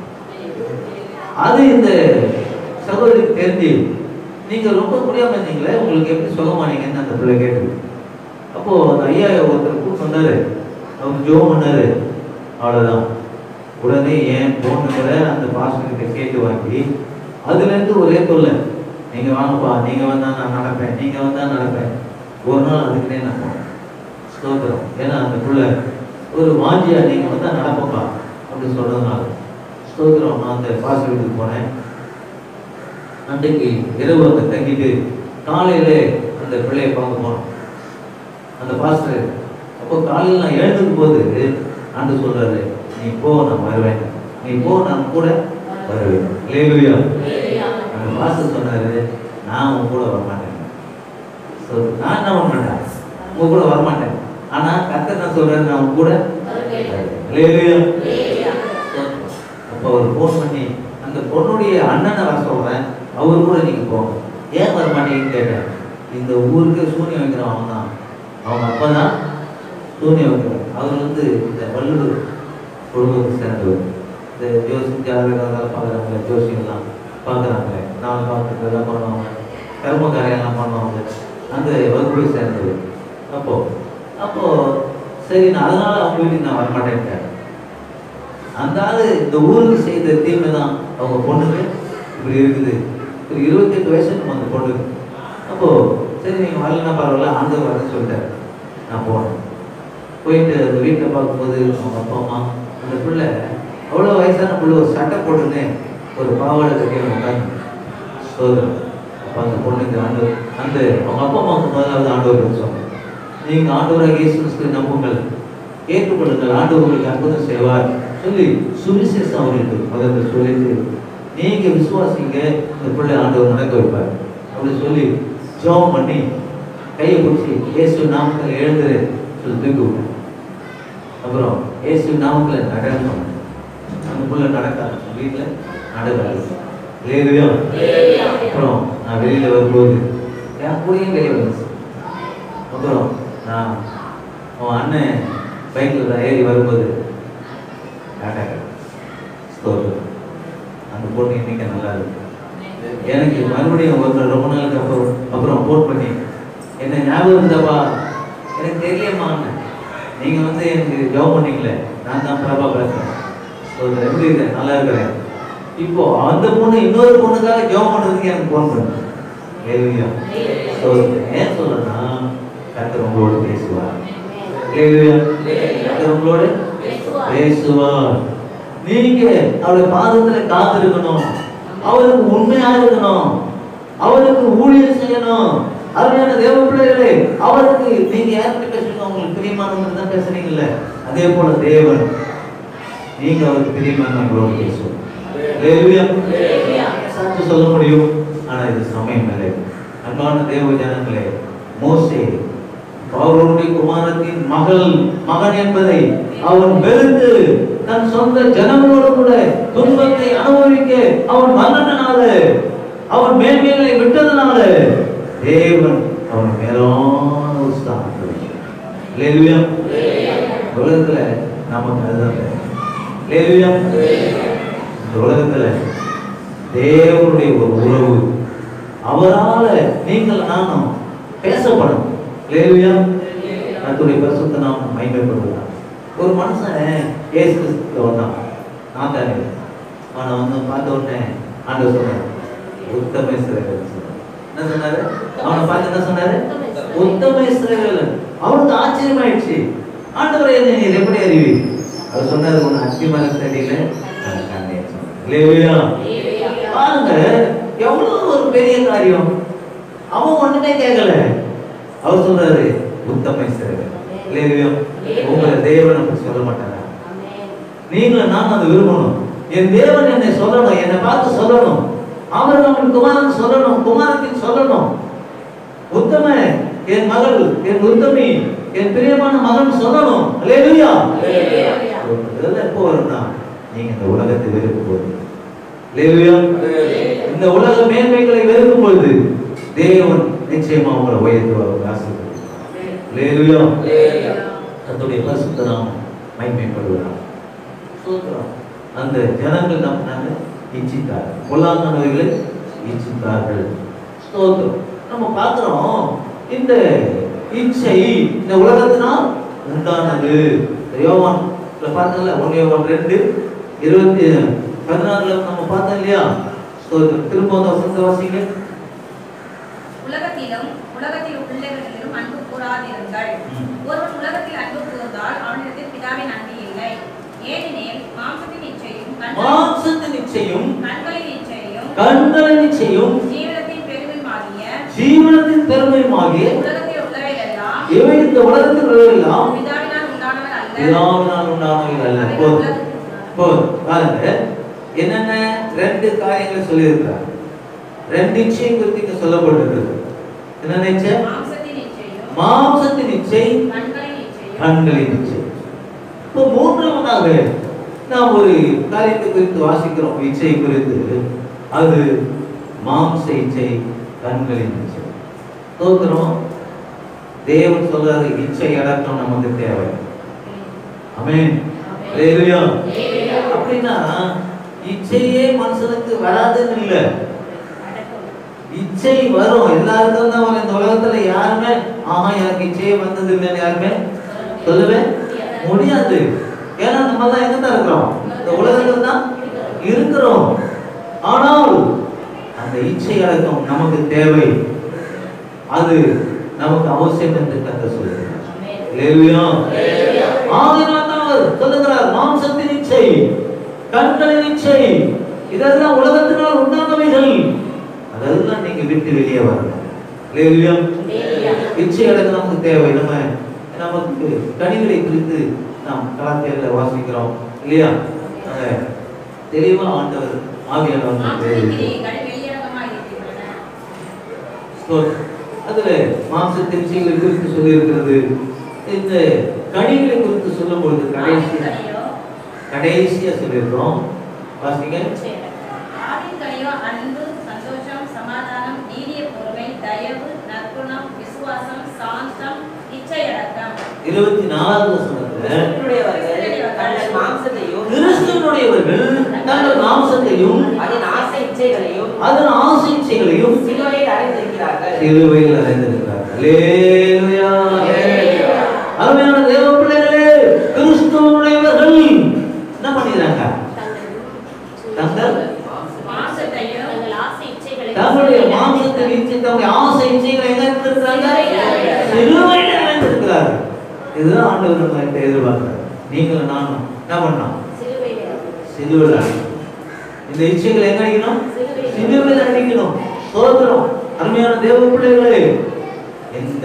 அது இந்த சகோதரிக்கு தெரிஞ்சு நீங்க ரொம்ப முடியாம இருந்தீங்களே உங்களுக்கு எப்படி சுகமானீங்கன்னு அந்த பிள்ளை கேட்டு அப்போ அந்த ஐயா ஒருத்தர் கூட்டு வந்தாரு அவங்க ஜெபம் பண்ணாரு அவ்வளவுதான் உடனே ஏன் போன்ல அந்த பாஸ்டர் கிட்ட கேட்டு வாங்கி அதுல இருந்து ஒரே தொல்லை நீங்க வாங்கப்பா நீங்க வந்தா நான் நடப்பேன் நீங்க வந்தா நடப்பேன் ஒரு நாள் அதுக்குனே நான் போனேன் ஸ்தோத்திரம் ஏன்னா அந்த புள்ள ஒரு வாஞ்சியா நீங்க வந்தா நடப்பப்பா அப்படி சொல்றதுனால ஸ்தோத்திரம் நான் அந்த பாஸ்டர் வீட்டுக்கு போனேன் அன்றைக்கு இரவு அங்க தங்கிட்டு காலையில அந்த பிள்ளையை பார்க்க போனோம் அந்த பாஸ்டர் அப்போ காலையில் நான் எழுந்துக்கும் போது ஆண்டு சொல்றாரு நீ போ நான் வருவேன் நீ போ நான் கூட வருவேன் லேலுயா அந்த பாஸ்டர் சொன்னாரு நான் உன் கூட வரமாட்டேன் So, நான் என்ன பண்ண மாட்டேன் உங்க கூட வரமாட்டேன் ஆனா கத்தர் நான் சொல்றாரு நான் உன் கூட லேலுயா அப்போ அவர் ஃபோன் பண்ணி அந்த பொண்ணுடைய அண்ணனை வர சொல்றேன் அவர் கூட நீங்க போங்க ஏன் வர மாட்டீங்கன்னு கேட்டேன் இந்த ஊருக்கு சூனியம் வைக்கிறான் அவன் தான் அவங்க அப்பா தான் சூனியம் வைக்கிறார் அவர் வந்து இந்த வள்ளுவர் குடும்பத்தை சேர்ந்தவர் இந்த ஜோசி ஜாதகம் பார்க்குறாங்க ஜோசியெல்லாம் பார்க்குறாங்க நாலு பார்க்குறதெல்லாம் பண்ணுவாங்க கர்ம காரியெல்லாம் பண்ணுவாங்க அந்த வகுப்பை சேர்ந்தவர் அப்போ அப்போ சரி நான் அதனால அவங்க வீட்டுக்கு நான் வரமாட்டேன்ட்டேன் அந்த ஆளு இந்த ஊருக்கு செய்த தீமை தான் அவங்க பொண்ணுக்கு இப்படி இருக்குது ஒரு இருபத்தெட்டு வயசு நம்ம அந்த பொண்ணுக்கு அப்போ சரி நீங்க வரலன்னா பரவாயில்ல ஆண்டவர் வர சொல்லிட்டாரு நான் போனேன் போயிட்டு அந்த வீட்டில் பார்க்கும்போது அவங்க அப்பா அம்மா அந்த பிள்ளை அவ்வளோ வயசான பிள்ளை ஒரு சட்டை போட்டுன்னு ஒரு பாவாடை கட்டி உட்காந்து சோதரம் அப்போ அந்த பொண்ணுக்கு ஆண்டவர் அந்த அவங்க அப்பா அம்மாவுக்கு முதலாவது ஆண்டவர் சொன்னாங்க நீங்கள் ஆண்டவராக இயேசு கிறிஸ்துவை நம்புங்கள் ஏற்றுக்கொள்ளுங்கள் ஆண்டவர் உங்களுக்கு அற்புதம் செய்வார் சொல்லி சுவிசேஷம் அவர்களுக்கு முதல்ல சொல்லிட்டு நீங்க விசுவாசிங்க இந்த பிள்ளை ஆண்டவர் நடக்க வைப்பார் அப்படி சொல்லி ஜெபம் பண்ணி கையை பிடிச்சி இயேசு நாமத்தில் எழுந்துரு சொல்லி தூக்கி விட்டேன் அப்புறம் இயேசு நாமத்தில் நடக்கணும் அந்த புள்ள நடக்காது வீட்டில் நடக்காது இல்லையா அப்புறம் நான் வெளியில வரும்போது என் கூடயும் வெளியே வந்துச்சு அப்புறம் நான் உன் அண்ணன் பைக்கில் தான் ஏறி வரும்போது டாடா ஸ்தோத்திரம் அந்த பொண்ணு இன்னைக்கு நல்லா இருக்கு எனக்கு மறுபடியும் ஒரு நாள் ரொம்ப நாளுக்கு அப்புறம் அப்புறம் ஃபோன் பண்ணி என்ன ஞாபகம் இருந்தாப்பா எனக்கு தெரியலையம்மா நீங்கள் வந்து எனக்கு ஜாப் பண்ணீங்களே நான் தான் பிரபா பேசுகிறேன் ஸ்தோத்திரம் எப்படி இருக்கேன் நல்லா இருக்கிறேன் இப்போ அந்த பொண்ணு இன்னொரு பொண்ணுக்காக ஜாப் பண்ணுறதுக்கு எனக்கு ஃபோன் பண்ணுது ஹalleluya. ஸ்தோத்திரம். ஏன் சொல்றேன்னா கர்த்தர் உங்களோடு பேசுவார் ஹalleluya. கர்த்தர் உங்களோடு பேசுவார் நீங்க அவருடைய பாதத்துல காத்திருக்கணும் அவருக்கு உண்மையா இருக்கணும் அவருக்கு ஊழியர் செய்யணும் அருமையான தேவ பிள்ளைகளே அவருக்கு நீங்க யார்கிட்ட பேசுறீங்க உங்களுக்கு பிரியமானவங்க தான் பேசுறீங்கல்ல அதே போல தேவன் நீங்க அவருக்கு பிரியமானவங்களோடு பேசுவோம் ஹalleluya. சாட்சி சொல்ல முடியும் ஆனா இது சமயம் இல்லை அன்பான தேவ ஜனங்களே மோசே அவருடைய குமாரத்தின் மகள் மகன் என்பதை அவன் வெறுத்து தன் சொந்த ஜனங்களோடு கூட துன்பத்தை அனுபவிக்க அவன் மன்னனால அவன் மேன்மைகளை விட்டதனால தேவன் அவன் மேலான ஒரு ஸ்தானத்தை வைத்தார். ஹalleluya. உலகத்துல நமக்கு அதுதான் வேணும். ஹalleluya. இந்த உலகத்துல தேவனுடைய ஒரு உறவு அவரால நீங்கள் நானும் பேசப்படும் லேலுயா கர்த்தருடைய பரிசுத்த நாம் மகிமைப்படுவதா ஒரு மனுஷன் இயேசு கிறிஸ்துக்கு வந்தான் நான் தானே அவனை வந்து பார்த்த உடனே ஆண்டவர் சொன்னார் உத்தம இஸ்ரவேலன் சொன்னார். என்ன சொன்னாரு அவனை பார்த்து என்ன சொன்னாரு உத்தம இஸ்ரவேலன் அவனுக்கு ஆச்சரியமாயிடுச்சு ஆண்டவரை என்ன நீர் எப்படி அறிவி அவர் சொன்னாரு உன் அத்தி மரத்தடியில நான் கண்டேன் சொன்னார். லேலுயா பாருங்க எவ்வளவு ஒரு பெரிய காரியம் அவன் ஒண்ணுமே கேட்கல அவர் சொல்றாரு உத்தம இஸ்ரவேலன் லேலுயா உங்களை தேவன் அப்படி சொல்ல மாட்டாரா நீங்களும் நான் அதை விரும்பணும் என் தேவன் என்னை சொல்லணும் என்னை பார்த்து சொல்லணும் அவர் நம்ம குமாரன் சொல்லணும் குமாரத்தின் சொல்லணும் உத்தம என் மகள் என் உத்தமி என் பிரியமான மகன் சொல்லணும் அல்லேலூயா இதெல்லாம் எப்போ வரும்னா நீங்க இந்த உலகத்தை வெறுக்கும் போது அல்லேலூயா இந்த உலக மேன்மைகளை வெறுக்கும் பொழுது தேவன் நிச்சயமா உங்களை உயர்த்துவார் ஆசீர்வதிப்பார் அல்லேலூயா கர்த்தருடைய பரிசுத்த நாமம் மகிமைப்படுவதாக ஸ்தோத்திரம். அந்த ஜனங்கள் நம்ம இச்சித்தார் பொல்லாங்கானவைகளை இச்சித்தார்கள் ஸ்தோத்திரம் நம்ம பார்க்கிறோம் இந்த இச்சை இந்த உலகத்தினால் உண்டானது இந்த யோவான் பார்த்தோம்ல ஒன்று யோவான் ரெண்டு இருபத்தி பதினாறுல நம்ம பார்த்தோம் இல்லையா ஸ்தோத்திரம் திரும்ப வந்து வசந்த வாசிங்க உலகத்திலும் உலகத்தில் உள்ளவர்களிலும் அன்பு கூறாதிருங்கள் ம். ஒருவன் உலகத்தில் அன்பு கூர்ந்தால் அவனிடத்தில் பிதாவின் அன்பு இல்லை ஏனெனில் மாம்சத்தின் இச்சையும் கண்களின் மாம்சத்தின் நிச்சயம் கண்களின் இச்சையும் கண்களின் நிச்சயம் ஜீவனத்தின் பெருமையுமாகிய ஜீவனத்தின் பெருமையுமாகிய உலகத்தில் உள்ளவையெல்லாம் இவை இந்த உலகத்தில் உள்ளவெல்லாம் பிதாவினால் உண்டானவர் அல்ல பிதாவினால் உண்டானவைகள் அல்ல அவைகள் போதும் உலகத்தில் போதும் பாருங்க என்னென்ன ரெண்டு காரியங்களை சொல்லியிருக்கிறார் ரெண்டு நிச்சயம் குறித்து இங்க சொல்லப்பட்டிருக்கிறது என்ன நிச்சயம் மாம்சத்தின் இச்சையும் மாம்சத்தின் நிச்சை கண்களின் இச்சையும் கண்களின் நிச்சை இப்போ மூன்றாவதாக நாம் ஒரு காரியத்தை குறித்து வாசிக்கிறோம் இச்சை குறித்து அது மாம்ச இச்சை கண்களின் இச்சை தோத்துறோம் தேவன் சொல்றாரு இச்சை அடக்கம் நமக்கு தேவை அமேன் ஹalleluya அப்படின்னா இச்சையே மனுஷனுக்கு வராதுன்னு இல்லை இச்சை வரும் எல்லாருக்கும் தான் வரும் இந்த உலகத்துல யாருமே ஆஹா எனக்கு இச்சையே வந்தது இல்லைன்னு யாருமே சொல்லவே முடியாது ஏன்னா நம்ம எல்லாம் எங்க தான் இருக்கிறோம் இந்த உலகத்துல தான் இருக்கிறோம் ஆனால் அந்த இச்சை அடக்கம் நமக்கு தேவை அது நமக்கு அவசியம் என்று கத்த சொல்லுகிறார் அல்லேலூயா. ஆகையினால் தான் அவர் சொல்லுகிறார் மாம்சத்தின் இச்சை கண்களின் இச்சை இதெல்லாம் உலகத்தினால் உண்டானவைகள் அதெல்லாம் நீங்க விட்டு வெளியே வரணும் அல்லேலூயா. இச்சைகளுக்கு நமக்கு தேவை நம்ம நமக்கு கனிகளை குறித்து நாம் கலாத்தியத்தில் வாசிக்கிறோம் இல்லையா அங்க தெளிவா ஆண்டவர் ஆவியானவர் நமக்கு மாம்சத்தின் தெரிவிக்கிறார். கிரியைகள் வெளியரங்கமாய் இருக்கின்றன ஸ்தோத்திரம். அதுல மாம்சத்தின் இச்சைகளை குறித்து சொல்லியிருக்கிறது இந்த கனிகளை குறித்து சொல்லும் பொழுது கடைசியா ஆவின் கடைசியா சொல்லியிருக்கிறோம் வாசிங்க ஆவின் கனியோ அன்பு சந்தோஷம் சமாதானம் நீடிய பொறுமை தயவு நற்குணம் விசுவாசம் சாந்தம் இச்சையடக்கம் இருபத்தி நாலாவது வசனத்துல கிறிஸ்துவனுடையவர்கள் தங்கள் மாம்சத்தையும் கிறிஸ்துவனுடையவர்கள் தங்கள் மாம்சத்தையும் அதன் ஆசை இச்சைகளையும் அதன் ஆசை இச்சைகளையும் சிலுவையில் அடைந்திருக்கிறார்கள் சிலுவையில் அடைந்திருக்கிறார்கள் அல்லேலூயா. அருமையான தேவ பிள்ளைகளே கிறிஸ்துவனுடையவர்கள் என்ன பண்ணிடுறாங்க தங்கள் மாம்சத்தையும் தங்களுடைய மாம்சத்தை வீழ்ச்சி தங்களுடைய ஆசை இச்சைகளை எங்க இருந்திருக்கிறாங்க சிலுவையில் அடைந்திருக்கிறார்கள் இதுதான் ஆண்டவர் நம்ம எதிர்பார்க்கிறார் நீங்களும் நானும் என்ன பண்ணோம் சிலுவையில் அடைக்கணும் இந்த இச்சைகளை எங்க அடிக்கணும் சிலுவையில் அடிக்கணும் சோதரம் அருமையான தேவ பிள்ளைகளே எந்த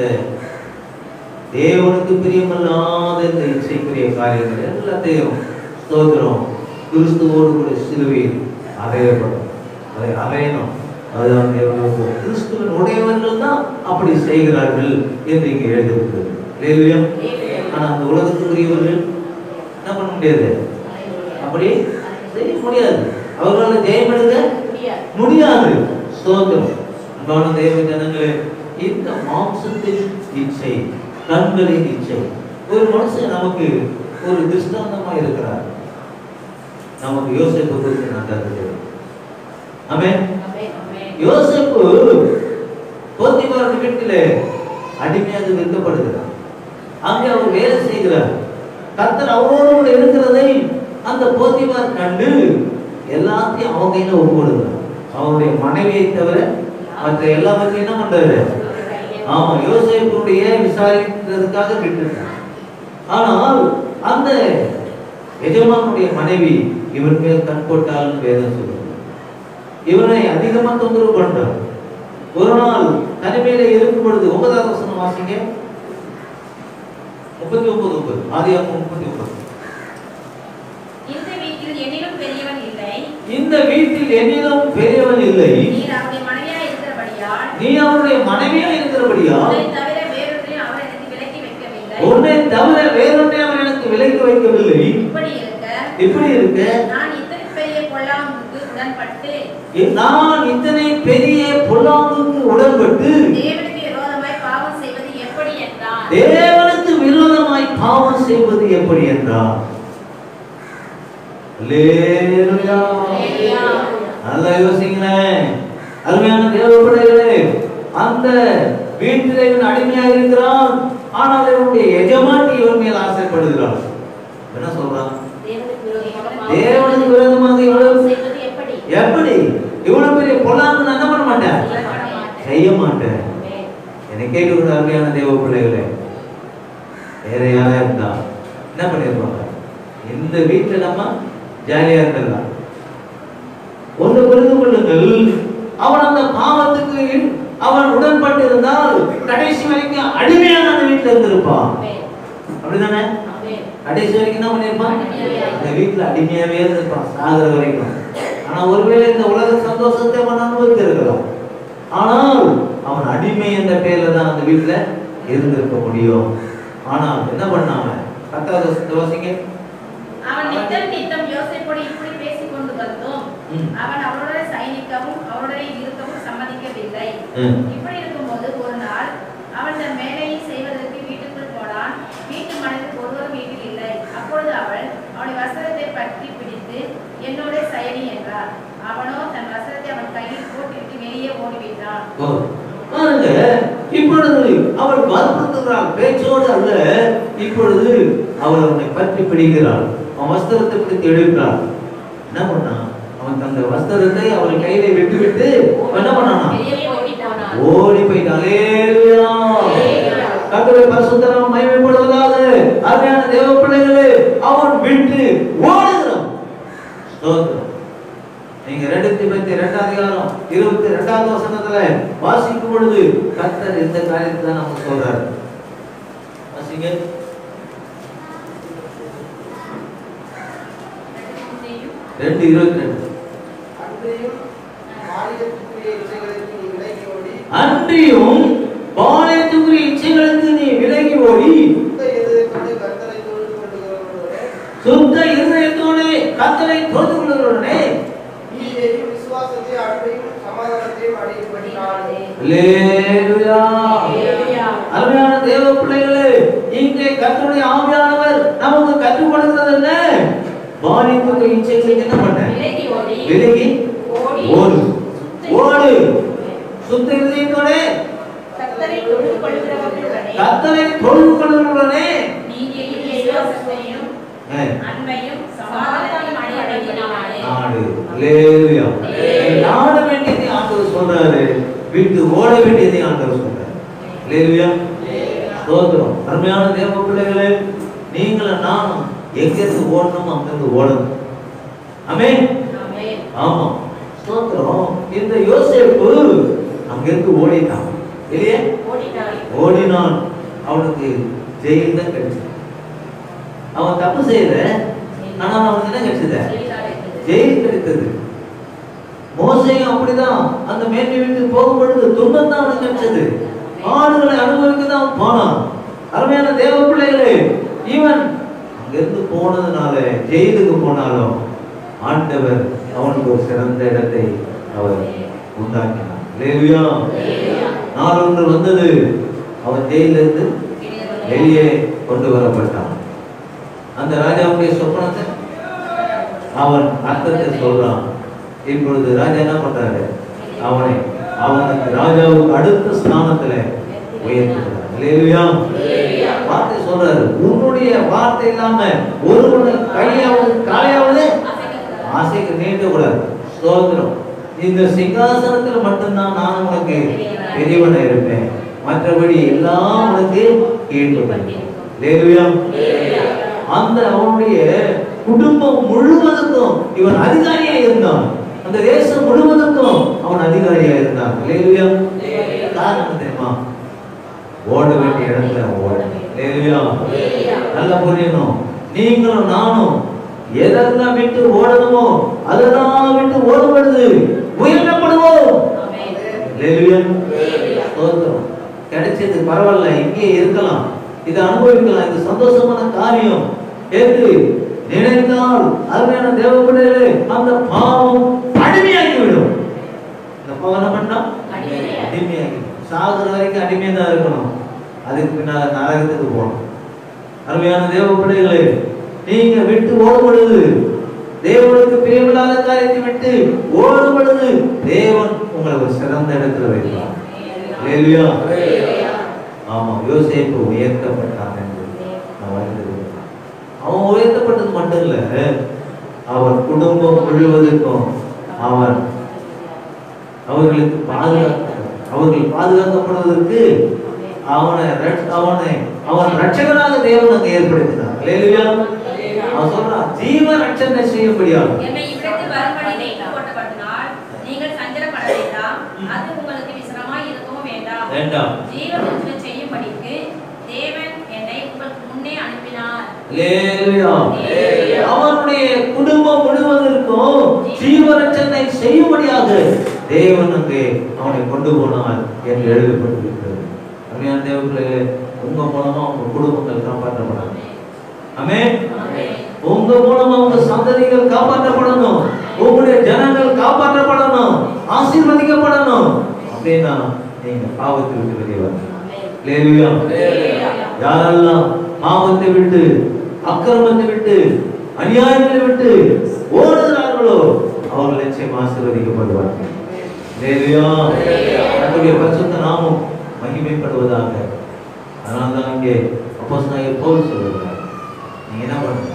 தேவனுக்கு பிரியமல்லாத இந்த இச்சைக்குரிய காரியங்கள் எல்லாத்தையும் ஸ்தோத்திரம் கிறிஸ்துவோடு கூட சிலுவையில் அறையப்படும் அதை அறையணும் அதுதான் தேவனுக்கு கிறிஸ்துவின் உடையவர்கள் தான் அப்படி செய்கிறார்கள் என்று இங்கே எழுதியிருக்கிறது இல்லையா ஆனா அந்த உலகத்துக்குரியவர்கள் என்ன பண்ண முடியாது அப்படி செய்ய முடியாது அவர்களால் ஜெயம் எடுக்க முடியாது ஸ்தோத்திரம் அன்பான தேவ ஜனங்களே இந்த மாம்சத்தின் இச்சை கண்களின் இச்சை ஒரு மனுஷன் நமக்கு ஒரு திருஷ்டாந்தமா இருக்கிறார் நமக்கு யோசிப்பு குறித்து நல்லா தெரியும் ஆமென் யோசிப்பு போத்திபார் வீட்டிலே அடிமையாக விற்கப்படுகிறார் அங்கே அவர் வேலை செய்கிறார் கர்த்தர் அவரோடு கூட இருக்கிறதை அந்த போத்திபார் கண்டு எல்லாத்தையும் அவங்க கையில ஒப்புக்கொடுக்கிறார் அவருடைய மனைவியை தவிர மற்ற எல்லாத்தையும் என்ன பண்றாரு ஆமா யோசேப்புடைய விசாரிக்கிறதுக்காக விட்டுட்டார் ஆனால் அந்த எஜமானுடைய மனைவி இவன் மேல் கண் போட்டாலும் வேதம் சொல்லுது இவனை அதிகமா தொந்தரவு பண்றார் ஒரு நாள் தனிமையில இருக்கும் பொழுது ஒன்பதாவது வசனம் வாசிங்க முப்பத்தி ஒன்பது ஒன்பது ஆதியாகமம் முப்பத்தி ஒன்பது இந்த வீட்டில் என்னிலும் பெரியவன் இல்லை இந்த வீட்டில் என்னிலும் பெரியவன் இல்லை நீர் அவருடைய மனைவியா இருக்கிறபடியால் நீ அவருடைய மனைவியா இருக்கிறபடியா உன்னை தவிர வேறொன்றையும் அவர் எனக்கு விலக்கி வைக்கவில்லை உன்னை தவிர வேறொன்றை அவன் எனக்கு விலைக்கு வைக்கவில்லை இப்படி இருக்க இப்படி இருக்க நான் இத்தனை பெரிய பொல்லாங்குக்கு உடன்பட்டு நான் இத்தனை பெரிய பொல்லாங்குக்கு உடன்பட்டு தேவனுக்கு விரோதமாய் பாவம் செய்வது எப்படி என்றான் தேவனுக்கு விரோதமாய் பாவம் செய்வது எப்படி என்றார் அல்லேலூயா. அல்லேலூயா. நல்லா யோசிங்களேன் அருமையான தேவ பிள்ளைகளே அந்த வீட்டில் இவன் அடிமையாக இருக்கிறான் ஆனால் இவனுடைய எஜமாட்டி இவன் மேல் ஆசைப்படுகிறான் என்ன சொல்றான் தேவனுக்கு விரோதமாக இவ்வளவு எப்படி இவ்வளவு பெரிய பொல்லாங்கு நான் என்ன பண்ண மாட்டேன் செய்ய மாட்டேன் என்னை கேட்கக்கூடிய அருமையான தேவ பிள்ளைகளே வேற யாரா இருந்தா என்ன பண்ணிருப்பாங்க இந்த வீட்டுல நம்ம ஜாலியா இருந்திடலாம் ஒன்று புரிந்து கொள்ளுங்கள் அவன் அந்த பாவத்துக்கு அவன் உடன்பட்டு இருந்தால் கடைசி வரைக்கும் அடிமையான அந்த வீட்டுல இருந்திருப்பான் அப்படிதானே கடைசி வரைக்கும் என்ன பண்ணிருப்பான் இந்த வீட்டுல அடிமையாவே இருந்திருப்பான் சாகிற வரைக்கும் ஆனா ஒருவேளை இந்த உலக சந்தோஷத்தை அவன் அனுபவித்திருக்கலாம் ஆனால் அவன் அடிமை என்ற பெயர்ல தான் அந்த வீட்டுல இருந்திருக்க முடியும் ஆனால் என்ன பண்ணாம பத்தாவது வருஷத்தை வாசிங்க அவன் நித்தம் நித்தம் யோசேப்போடு இப்படி பேசிக் கொண்டு வந்தும் ம். அவன் அவருடைய சயனிக்கவும் அவருடைய இருக்கவும் சம்மதிக்கவில்லை ம். இப்படி இருக்கும்போது ஒரு நாள் அவன் தன் வேலையை செய்வதற்கு வீட்டுக்குள் போனான் வீட்டு மனிதர் ஒருவரும் வீட்டில் இல்லை அப்பொழுது அவள் அவனுடைய வஸ்திரத்தை பற்றி பிடித்து என்னோட சயனி என்றார் அவனோ தன் வஸ்திரத்தை அவன் கையில் போட்டுவிட்டு வெளியே ஓடிவிட்டான் ஓ, பாருங்க இப்பொழுது அவள் வற்புறுத்துகிறாள் பேச்சோடு அல்ல இப்பொழுது அவள் அவனை பற்றி பிடிக்கிறாள் அவன் வஸ்திரத்தை பிடித்து எழுகிறாள் என்ன பண்ணான் அவன் தந்த வஸ்திரத்தை அவள் கையில விட்டு விட்டு அவன் என்ன பண்ணானா ஓடி போயிட்டான் அல்லேலூயா கர்த்தருடைய பரிசுத்த நாமம் மகிமைப்படுவதாக அருமையான தேவ பிள்ளைகளே அவன் விட்டு ஓடுகிறான் ஸ்தோத்திரம் நீங்க ரெண்டு திமுத்தி ரெண்டாம் அதிகாரம் இருபத்தி ரெண்டாவது வசனத்துல வாசிக்கும் பொழுது கர்த்தர் இந்த காரியத்தை தான் நமக்கு சொல்றாரு வாசிங்க ரெண்டு இருபத்தி ரெண்டு அன்றையும் மாநிலத்துக்குரிய இச்சைகளுக்கு நீ விலகி ஓடி அன்றியும் பாளையத்துக்குரிய இச்சைகளுக்கு நீ விலகி ஓடி சுத்த இதயத்தோடு கர்த்தரை தொழுது கொள்ளுகிறவர்களோடு சுத்த இருதயத்தோடு கத்தரை தொழுது கொள்கிறவனே நீதியையும் விசுவாசத்தை அன்பையும் சமாதானத்தையும் அடையும்படினால் அல்லேலூயா அருமையான தேவ பிள்ளைகளே இங்கே கர்த்தருடைய ஆவியானவர் நமக்கு கற்றுக் கொடுக்கிறது என்ன பாலிப்புக்கு இச்சைகளுக்கு என்ன பண்ண விலகி ஓடி விலகி ஓடி ஓடு ஓடு சுத்த இருதயத்தோட கர்த்தரை தொழுது கொள்கிறவர்களுடனே கத்தரை தொழுது கொள்கிறவனே நீதியையும் விசுவாசத்தையும் அன்பையும் சமாதானத்தையும் அடையப்படுகிறானே நாடு அல்லேலூயா நாட வேண்டியதை ஆண்டவர் சொல்றாரு விட்டு ஓட வேண்டியதை ஆண்டவர் சொல்றாரு அல்லேலூயா ஸ்தோத்திரம் அருமையான தேவ பிள்ளைகளே நீங்களும் நானும் எங்கிருந்து ஓடணும் அங்கிருந்து ஓடணும் ஆமென் ஆமென் ஆமா ஸ்தோத்திரம் இந்த யோசேப்பு அங்கிருந்து ஓடிட்டான் இல்லையே ஓடினார் ஓடினான் அவனுக்கு ஜெயில் தான் கிடைச்சது அவன் தப்பு செய்யல ஆனா அவனுக்கு என்ன கிடைச்சது ஜெயில் கிடைத்தது மோசையும் அப்படிதான் அந்த மேன்மை விட்டு போகும் பொழுது துன்பம் தான் அவனுக்கு கிடைச்சது ஆடுகளை அனுபவிக்க தான் போனான் அருமையான தேவ பிள்ளைகளே இவன் அங்கிருந்து போனதுனால ஜெயிலுக்கு போனாலும் ஆண்டவர் அவனுக்கு ஒரு சிறந்த இடத்தை அவர் உண்டாக்கினார் லேலுயா நாள் ஒன்று வந்தது அவன் ஜெயிலிருந்து வெளியே கொண்டு வரப்பட்டான் அந்த ராஜாவுடைய சொப்பனத்தை அவன் அர்த்தத்தை சொல்றான் இப்பொழுது ராஜா என்ன பண்றாரு அவனை அவனுக்கு ராஜாவுக்கு அடுத்த ஸ்தானத்துல உயர்த்துகிறார் அல்லேலூயா வார்த்தை சொல்றாரு உன்னுடைய வார்த்தை இல்லாம ஒருவனை கையாவது காலையாவது ஆசைக்கு நீட்ட கூடாது ஸ்தோத்திரம் இந்த சிங்காசனத்துல மட்டும்தான் நான் உனக்கு பெரியவனா இருப்பேன் மற்றபடி எல்லாம் உனக்கு கீழ்ப்பட்டேன் லேலுயா அந்த அவனுடைய குடும்பம் முழுவதுக்கும் இவன் அதிகாரியா இருந்தான் அந்த தேசம் முழுவதுக்கும் அவன் அதிகாரியா இருந்தான் லேலுயா காரணம் தெரியுமா ஓட வேண்டிய இடத்துல ஓட லேலுயா நல்லா புரியணும் நீங்களும் நானும் எதெல்லாம் விட்டு ஓடணுமோ அதெல்லாம் விட்டு ஓடுபடுது உயர்த்தப்படுவோம் லேலுயா ஸ்தோத்திரம் கிடைச்சது பரவாயில்ல இங்கே இருக்கலாம் இதை அனுபவிக்கலாம் இது சந்தோஷமான காரியம் என்று நினைத்தால் அருமையான தேவப்படையிலே அந்த பாவம் அடிமையாகிவிடும் இந்த பாவம் என்ன பண்ணா அடிமையாகி. அடிமையாகி சாகுற வரைக்கும் அடிமையா தான் இருக்கணும் அதுக்கு பின்னால நரகத்துக்கு போகணும் அருமையான தேவப்படைகளே நீங்க விட்டு ஓடும் பொழுது தேவனுக்கு பிரியமில்லாத காரியத்தை விட்டு ஓடும் பொழுது தேவன் உங்களை ஒரு சிறந்த இடத்துல வைப்பார் அல்லேலூயா ஆமா யோசேப்பு உயர்த்தப்பட்டான் என்று நாம் அறிந்திருக்கிறோம். அவன் உயர்த்தப்பட்டது மட்டும் இல்ல அவன் குடும்பம் முழுவதுக்கும் அவன் அவர்களுக்கு பாதுகாக்க அவர்கள் பாதுகாக்கப்படுவதற்கு அவனை ரட்ச- அவனை அவன் ரட்சகனாக தேவன் அங்க ஏற்படுத்தினார் அல்லேலூயா அவன் சொல்றான் ஜீவ ரட்சனை செய்யும்படியாக என்னை இவ்விடத்தில் வரும்படி நீக்கி போட்டப்பட்டனால் நீங்கள் சஞ்சலப்பட வேண்டாம் அது உங்களுக்கு விசனமாய் இருக்கவும் வேண்டாம் வேண்டாம் ஜீவரட்சணை செய்யும்படிக்கு தேவன் என்னை உங்களுக்கு முன்னே அனுப்பினார் அல்லேலூயா. அவனுடைய குடும்பம் முழுவதற்கும் ஜீவரட்சனை செய்யும்படியாக தேவன் அங்கே அவனை கொண்டு போனார் என்று எழுதப்பட்டிருக்கிறது அருமையான தேவர்களே உங்க மூலமா உங்க குடும்பங்கள் காப்பாற்றப்படணும் ஆமென் உங்க மூலமா உங்க சந்ததிகள் காப்பாற்றப்படணும் உங்களுடைய ஜனங்கள் காப்பாற்றப்படணும் ஆசீர்வதிக்கப்படணும் அப்படின்னா நீங்க பாவத்தை விட்டு வெளியே வரணும் லேலுயா யாரெல்லாம் பாவத்தை விட்டு அக்கிரமத்தை விட்டு அநியாயத்தை விட்டு ஓடுகிறார்களோ அவர்கள் நிச்சயம் ஆசீர்வதிக்கப்படுவார்கள் லேலுயா கர்த்தருடைய பரிசுத்த நாமம் மகிமைப்படுவதாக அதனால தான் இங்கே அப்போஸ்தலனாகிய பவுல் சொல்லுகிறார் நீங்க என்ன பண்ணுங்க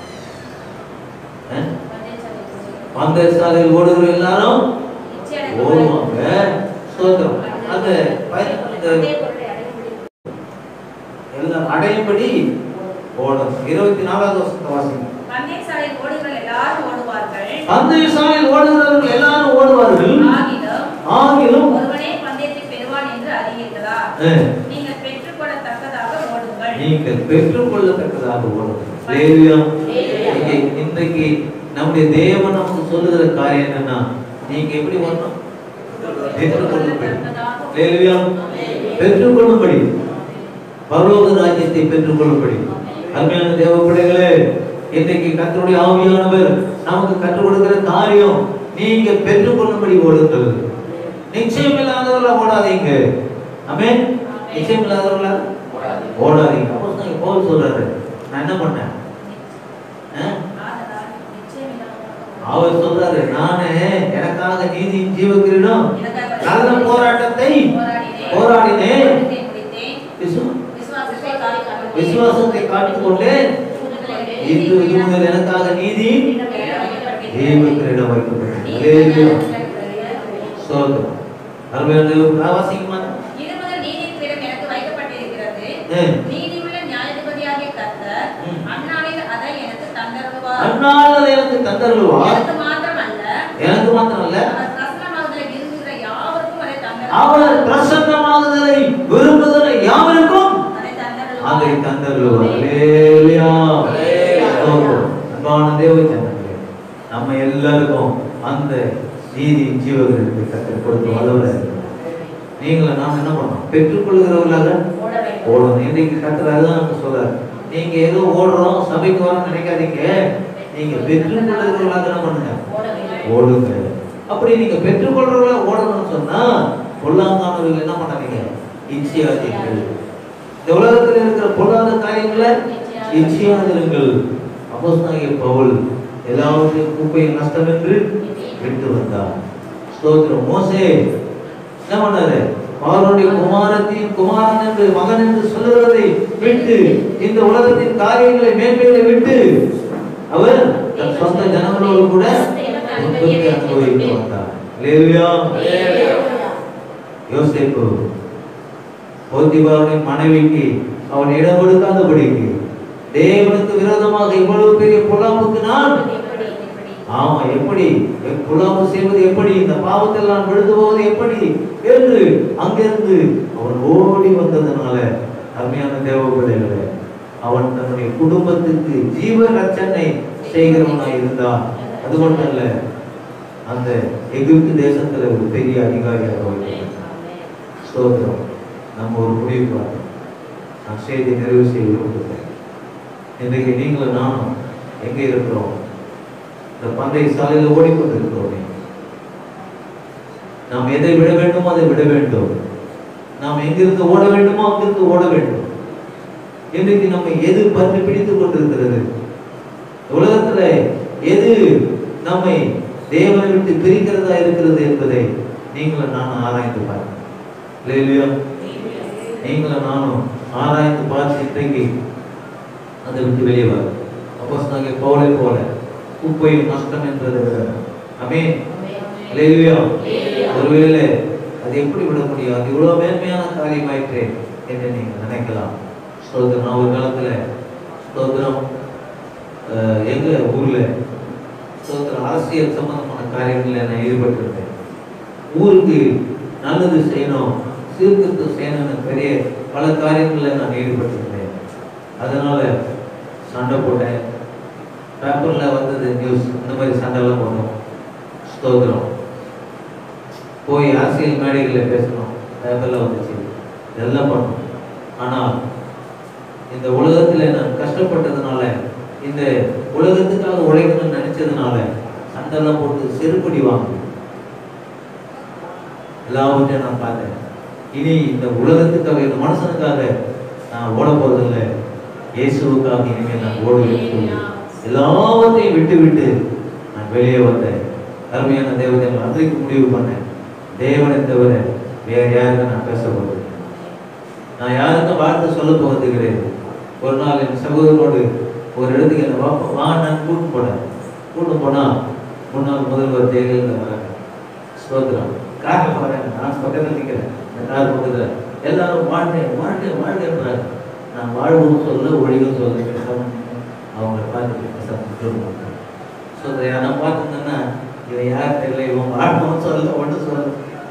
அஹ்? பந்தய சாலையில் ஓடுகிற எல்லாரும் ஓடுவாங்க ஸ்தோத்திரம் அந்த ஆகிலும் ஒருவனே பந்தயத்தை பெறுவான் என்று அறிவீர்களா அஹ், நீங்கள் பெற்றுக்கொள்ளத்தக்கதாக ஓடுங்கள் நீங்கள் பெற்றுக்கொள்ளத்தக்கதாக ஓடுங்கள் லேலுயா. இங்கே இன்றைக்கு நம்முடைய தேவன் நமக்கு சொல்லுகிற காரியம் என்னன்னா நீங்க எப்படி வரணும் பெற்றுக்கொள்ளும்படி லேலுயா. பெற்றுக்கொள்ளும்படி பரலோக ராஜ்யத்தை பெற்றுக்கொள்ளும்படி அருமையான தேவ பிள்ளைகளே இன்றைக்கு கர்த்தருடைய ஆவியானவர் நமக்கு கற்றுக் கொடுக்கிற காரியம் நீங்க பெற்றுக்கொள்ளும்படி ஓடுங்கள் நிச்சயம் இல்லாதவர்களா ஓடாதீங்க ஆமென் நிச்சயம் இல்லாதவர்களா ஓடாதீங்க அப்போ தான் பவுல் சொல்றாரு நான் என்ன பண்ணேன் ஆ? ஆதலால் நிச்சயமில்லாமல் அவர் சொல்றாரு நானு எனக்காக நீதியின் ஜீவக்கிரீடம் எனக்காக நல்ல போராட்டத்தை போராடினேன். போராடினேன். ஓட்டத்தை முடித்தேன். விசு- விசுவாசத்தை காத்துக்கொண்டேன். விசுவாசத்தை காத்துக் கொண்டேன் இன்று இது முதல் எனக்காக நீதி ஜீவக்கிரீடம் வைக்கப்பட்டது ஹalleluya. ஸ்தோத்திரம் அருமையான தேவ வாசிக்குமா இது முதல் நீதியின் கிரீடம் எனக்கு வைக்கப்பட்டிருக்கிறது ஆ. நீதியுள்ள நியாயாதிபதியாகிய கர்த்தர் ம். அந்நாளில் அதை எனக்கு தந்தருளுவார் அந்நாள் எனக்கு தந்தருளுவா எனக்கு மாத்திரமல்ல எனக்கு மாத்திரமல்ல அவர் பிரசன்னமாகுதலை விரும்புகிற யாவருக்கும் அதை அவர் தந்தருளுவார் பிரசன்னமாகுதலை விரும்புதலை யாவருக்கும் அதை அதை தந்தருளுவார் தந்தருளுவார் ஹalleluya. ஸ்தோத்திரம். அன்பான தேவ ஜனங்களே நம்ம எல்லாருக்கும் அந்த நீதி ஜீவர்களுக்கு கற்றுக் கொடுத்து வல்லவராக இருக்கிறார். நீங்களும் நாம் என்ன பண்ணோம் பெற்றுக்கொள்கிறவர்களாக ஓட வேண்டும் ஓடணும் இன்னைக்கு கத்துறது அதுதான் நமக்கு சொல்றாரு நீங்க ஏதோ ஓடுறோம் சபைக்கு வரோம் நினைக்காதீங்க நீங்க பெற்றுக்கொள்கிறவர்களாக என்ன பண்ணுங்க ஓட வேண்டும் ஓடுங்க அப்படி நீங்க பெற்றுக்கொள்றவங்கள ஓடணும்னு சொன்னா பொல்லாங்கானவர்கள் என்ன பண்ணாதீங்க இச்சையாதீர்கள் இந்த உலகத்தில் இருக்கிற பொல்லாத காரியங்களை இச்சையாதிருங்கள் அப்போஸ்தலனாகிய பவுல் எல்லாவற்றையும் குப்பையை நஷ்டம் என்று விட்டு வந்தார் ஸ்தோத்திரம் மோசே என்ன பண்ணாரு அவருடைய குமாரத்தின் குமாரன் என்று மகன் என்று சொல்லுகிறதை விட்டு இந்த உலகத்தின் காரியங்களை மேன்மைகளை விட்டு அவர் தன் சொந்த ஜனங்களோடு கூட துன்பத்தை அனுபவித்து வந்தார் அல்லேலூயா. யோசேப்பு போத்திபாருடைய மனைவிக்கு அவன் இடம் கொடுக்காதபடிக்கு தேவனுக்கு விரோதமாக இவ்வளவு பெரிய பொல்லாப்புக்கு நான் எப்படி எப்படி ஆமா எப்படி என் புலாவு செய்வது எப்படி இந்த பாவத்தில் நான் விழுந்து போவது எப்படி என்று அங்கிருந்து அவன் ஓடி வந்ததுனால அருமையான தேவ பிள்ளைகளே அவன் தன்னுடைய குடும்பத்துக்கு ஜீவ ரட்சனை செய்கிறவனாய் இருந்தான் அது மட்டும் அல்ல அந்த எகிப்து தேசத்துல ஒரு பெரிய அதிகாரியாக வைக்கிறான் ஸ்தோத்திரம் நம்ம ஒரு முடிவு பார்த்தோம் நான் செய்தி நிறைவு செய்ய விரும்புகிறேன் இன்றைக்கு நீங்களும் நானும் எங்கே இருக்கிறோம் இந்த பந்தய சாலையில் ஓடிக்கொண்டிருக்கிறோமே நாம் எதை விட வேண்டுமோ அதை விட வேண்டும் நாம் எங்கிருந்து ஓட வேண்டுமோ அங்கிருந்து ஓட வேண்டும் இன்றைக்கு நம்ம எது பற்றி பிடித்துக் கொண்டிருக்கிறது உலகத்துல எது நம்மை தேவனை விட்டு பிரிக்கிறதா இருக்கிறது என்பதை நீங்களும் நானும் ஆராய்ந்து பாருங்க இல்லையா நீங்களும் நானும் ஆராய்ந்து பார்த்து இன்றைக்கு அதை விட்டு வெளியே வர அப்போ நாங்கள் பவுலை போல குப்பையும் நஷ்டம் என்றதை விட அமே அல்லேலூயா ஒருவேளை அது எப்படி விட முடியும் அது இவ்வளவு மேன்மையான காரியமாயிற்றே என்று நீங்க நினைக்கலாம் ஸ்தோத்திரம் நான் ஒரு காலத்துல ஸ்தோத்திரம் அஹ், எங்க ஊர்ல ஸ்தோத்திரம் அரசியல் சம்பந்தமான காரியங்களில் நான் ஈடுபட்டிருந்தேன் ஊருக்கு நல்லது செய்யணும் சீர்திருத்தம் செய்யணும்னு பெரிய பல காரியங்களில் நான் ஈடுபட்டிருந்தேன் அதனால சண்டை போட்டேன் பேப்பர்ல வந்தது நியூஸ் இந்த மாதிரி சண்டைலாம் போட்டோம் ஸ்தோத்திரம் போய் அரசியல் மேடைகளில் பேசணும் பேப்பர்ல வந்துச்சு இதெல்லாம் பண்ணோம் ஆனால் இந்த உலகத்துல நான் கஷ்டப்பட்டதுனால இந்த உலகத்துக்காக உழைக்கணும்னு நினைச்சதுனால சண்டைலாம் போட்டு செருப்படி வாங்க எல்லாவற்றையும் நான் பார்த்தேன் இனி இந்த உலகத்துக்காக இந்த மனுஷனுக்காக நான் ஓட போவதில்லை இயேசுவுக்காக இனிமேல் நான் ஓடுவேன் சொல்லி எல்லாவற்றையும் விட்டு விட்டு நான் வெளியே வந்தேன் அருமையான தேவதை அன்றைக்கு முடிவு பண்ணேன் தேவனை தவிர வேற யாருக்கும் நான் பேச போவதில்லை நான் யாருக்கும் வாழ்த்து சொல்ல போவது கிடையாது ஒரு நாள் என் சகோதரனோடு ஒரு இடத்துக்கு என்ன வா வா நான் கூட்டு போனேன் கூட்டு போனா முன்னாள் முதல்வர் ஜெயலலிதா வராங்க ஸ்தோத்திரம் காரில் வரேன் நான் பக்கத்தில் நிற்கிறேன் இந்த கார் பக்கத்தில் எல்லாரும் வாழ்க்கை வாழ்க்கை வாழ்க்கைன்றாங்க நான் வாழ்வும் சொல்ல ஒழிவும் சொல்ல பேசாம அவங்க பார்த்து பேசாம ஸோ நான் பார்த்துருந்தேன்னா இவன் யார் தெரியல இவன் வாழ்வும் சொல்ல ஒன்றும் சொல்ல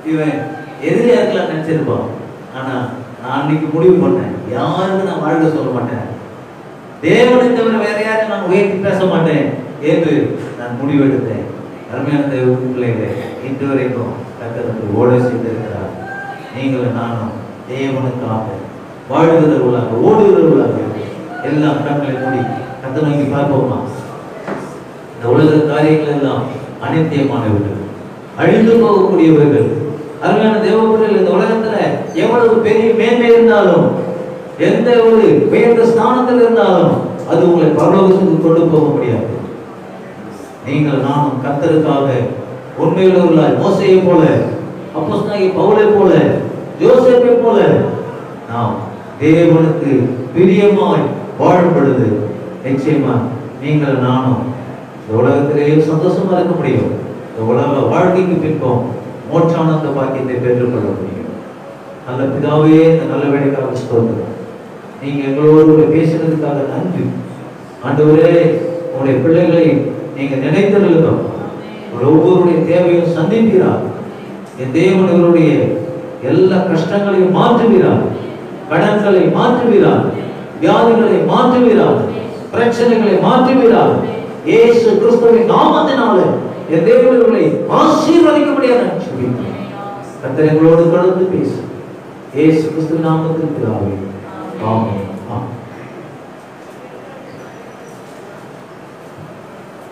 இவன் எதிரியா இருக்கலாம் நினைச்சிருப்பான் ஆனா நான் அன்னைக்கு முடிவு பண்ணேன் யாருக்கும் நான் வாழ்க்கை சொல்ல மாட்டேன் தேவனை தவிர வேற யாரும் நான் உயர்த்தி பேச மாட்டேன் என்று நான் முடிவெடுத்தேன் அருமையான தேவ பிள்ளைகளே இன்று வரைக்கும் கத்தருக்கு ஓட செய்திருக்கிறார் நீங்களும் நானும் தேவனுக்காக வாழ்கிறவர்களாக ஓடுகிறவர்களாக எல்லாம் கண்களை மூடி கத்த நோக்கி பார்ப்போமா இந்த உலக காரியங்கள் எல்லாம் அனித்தியமானவர்கள் அழிந்து போகக்கூடியவர்கள் அருமையான தேவபுரில் இந்த உலகத்துல எவ்வளவு பெரிய மேன்மை இருந்தாலும் எந்த ஒரு உயர்ந்த ஸ்தானத்தில் இருந்தாலும் அது உங்களை பரலோகத்துக்கு கொண்டு போக முடியாது நீங்கள் நானும் கத்தருக்காக உண்மையுள்ளவர்களாய் மோசையை போல அப்போஸ்தலனாகிய பவுலை போல யோசேப்பை போல நாம் தேவனுக்கு பிரியமாய் வாழும் பொழுது நிச்சயமா நீங்கள் நானும் இந்த உலகத்திலேயே சந்தோஷமா இருக்க முடியும் இந்த உலக வாழ்க்கைக்கு பின்பும் மோட்சானந்த பாக்கியத்தை பெற்றுக்கொள்ள முடியும் நல்ல பிதாவே இந்த நல்ல வேலைக்காக ஸ்தோத்திரம் நீங்க எங்களோடு கூட பேசினதுக்காக நன்றி ஆண்டவரே உங்களுடைய பிள்ளைகளை நீங்க நினைத்தருளும் ஒவ்வொருடைய தேவையும் சந்திப்பீரார் என் தேவன் இவருடைய எல்லா கஷ்டங்களையும் மாற்றுவீரார் கடன்களை மாற்றுவீரார் வியாதிகளை மாற்றுவீரார் பிரச்சனைகளை மாற்றுவீரார் இயேசு கிறிஸ்துவின் நாமத்தினால என் தேவன் இவர்களை ஆசீர்வதிக்கும்படியாக நான் ஜெபிக்கிறேன். கர்த்தர் எங்களோடு தொடர்ந்து பேசு இயேசு கிறிஸ்துவின் நாமத்தில் பிதாவே ஆமென் ஆமென்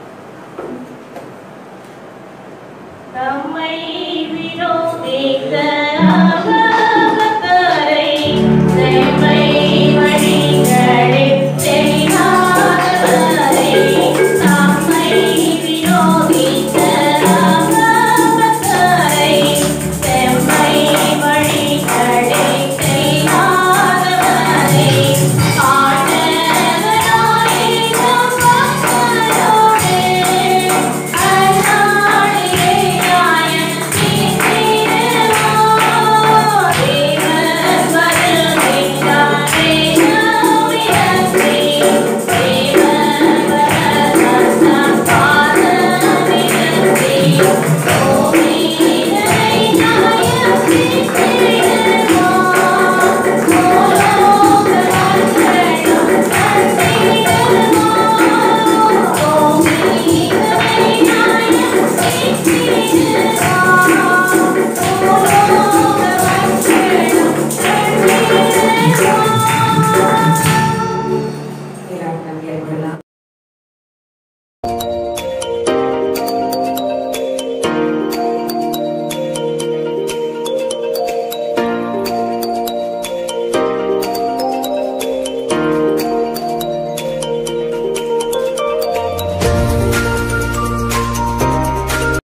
தம்மை விரோதிக்க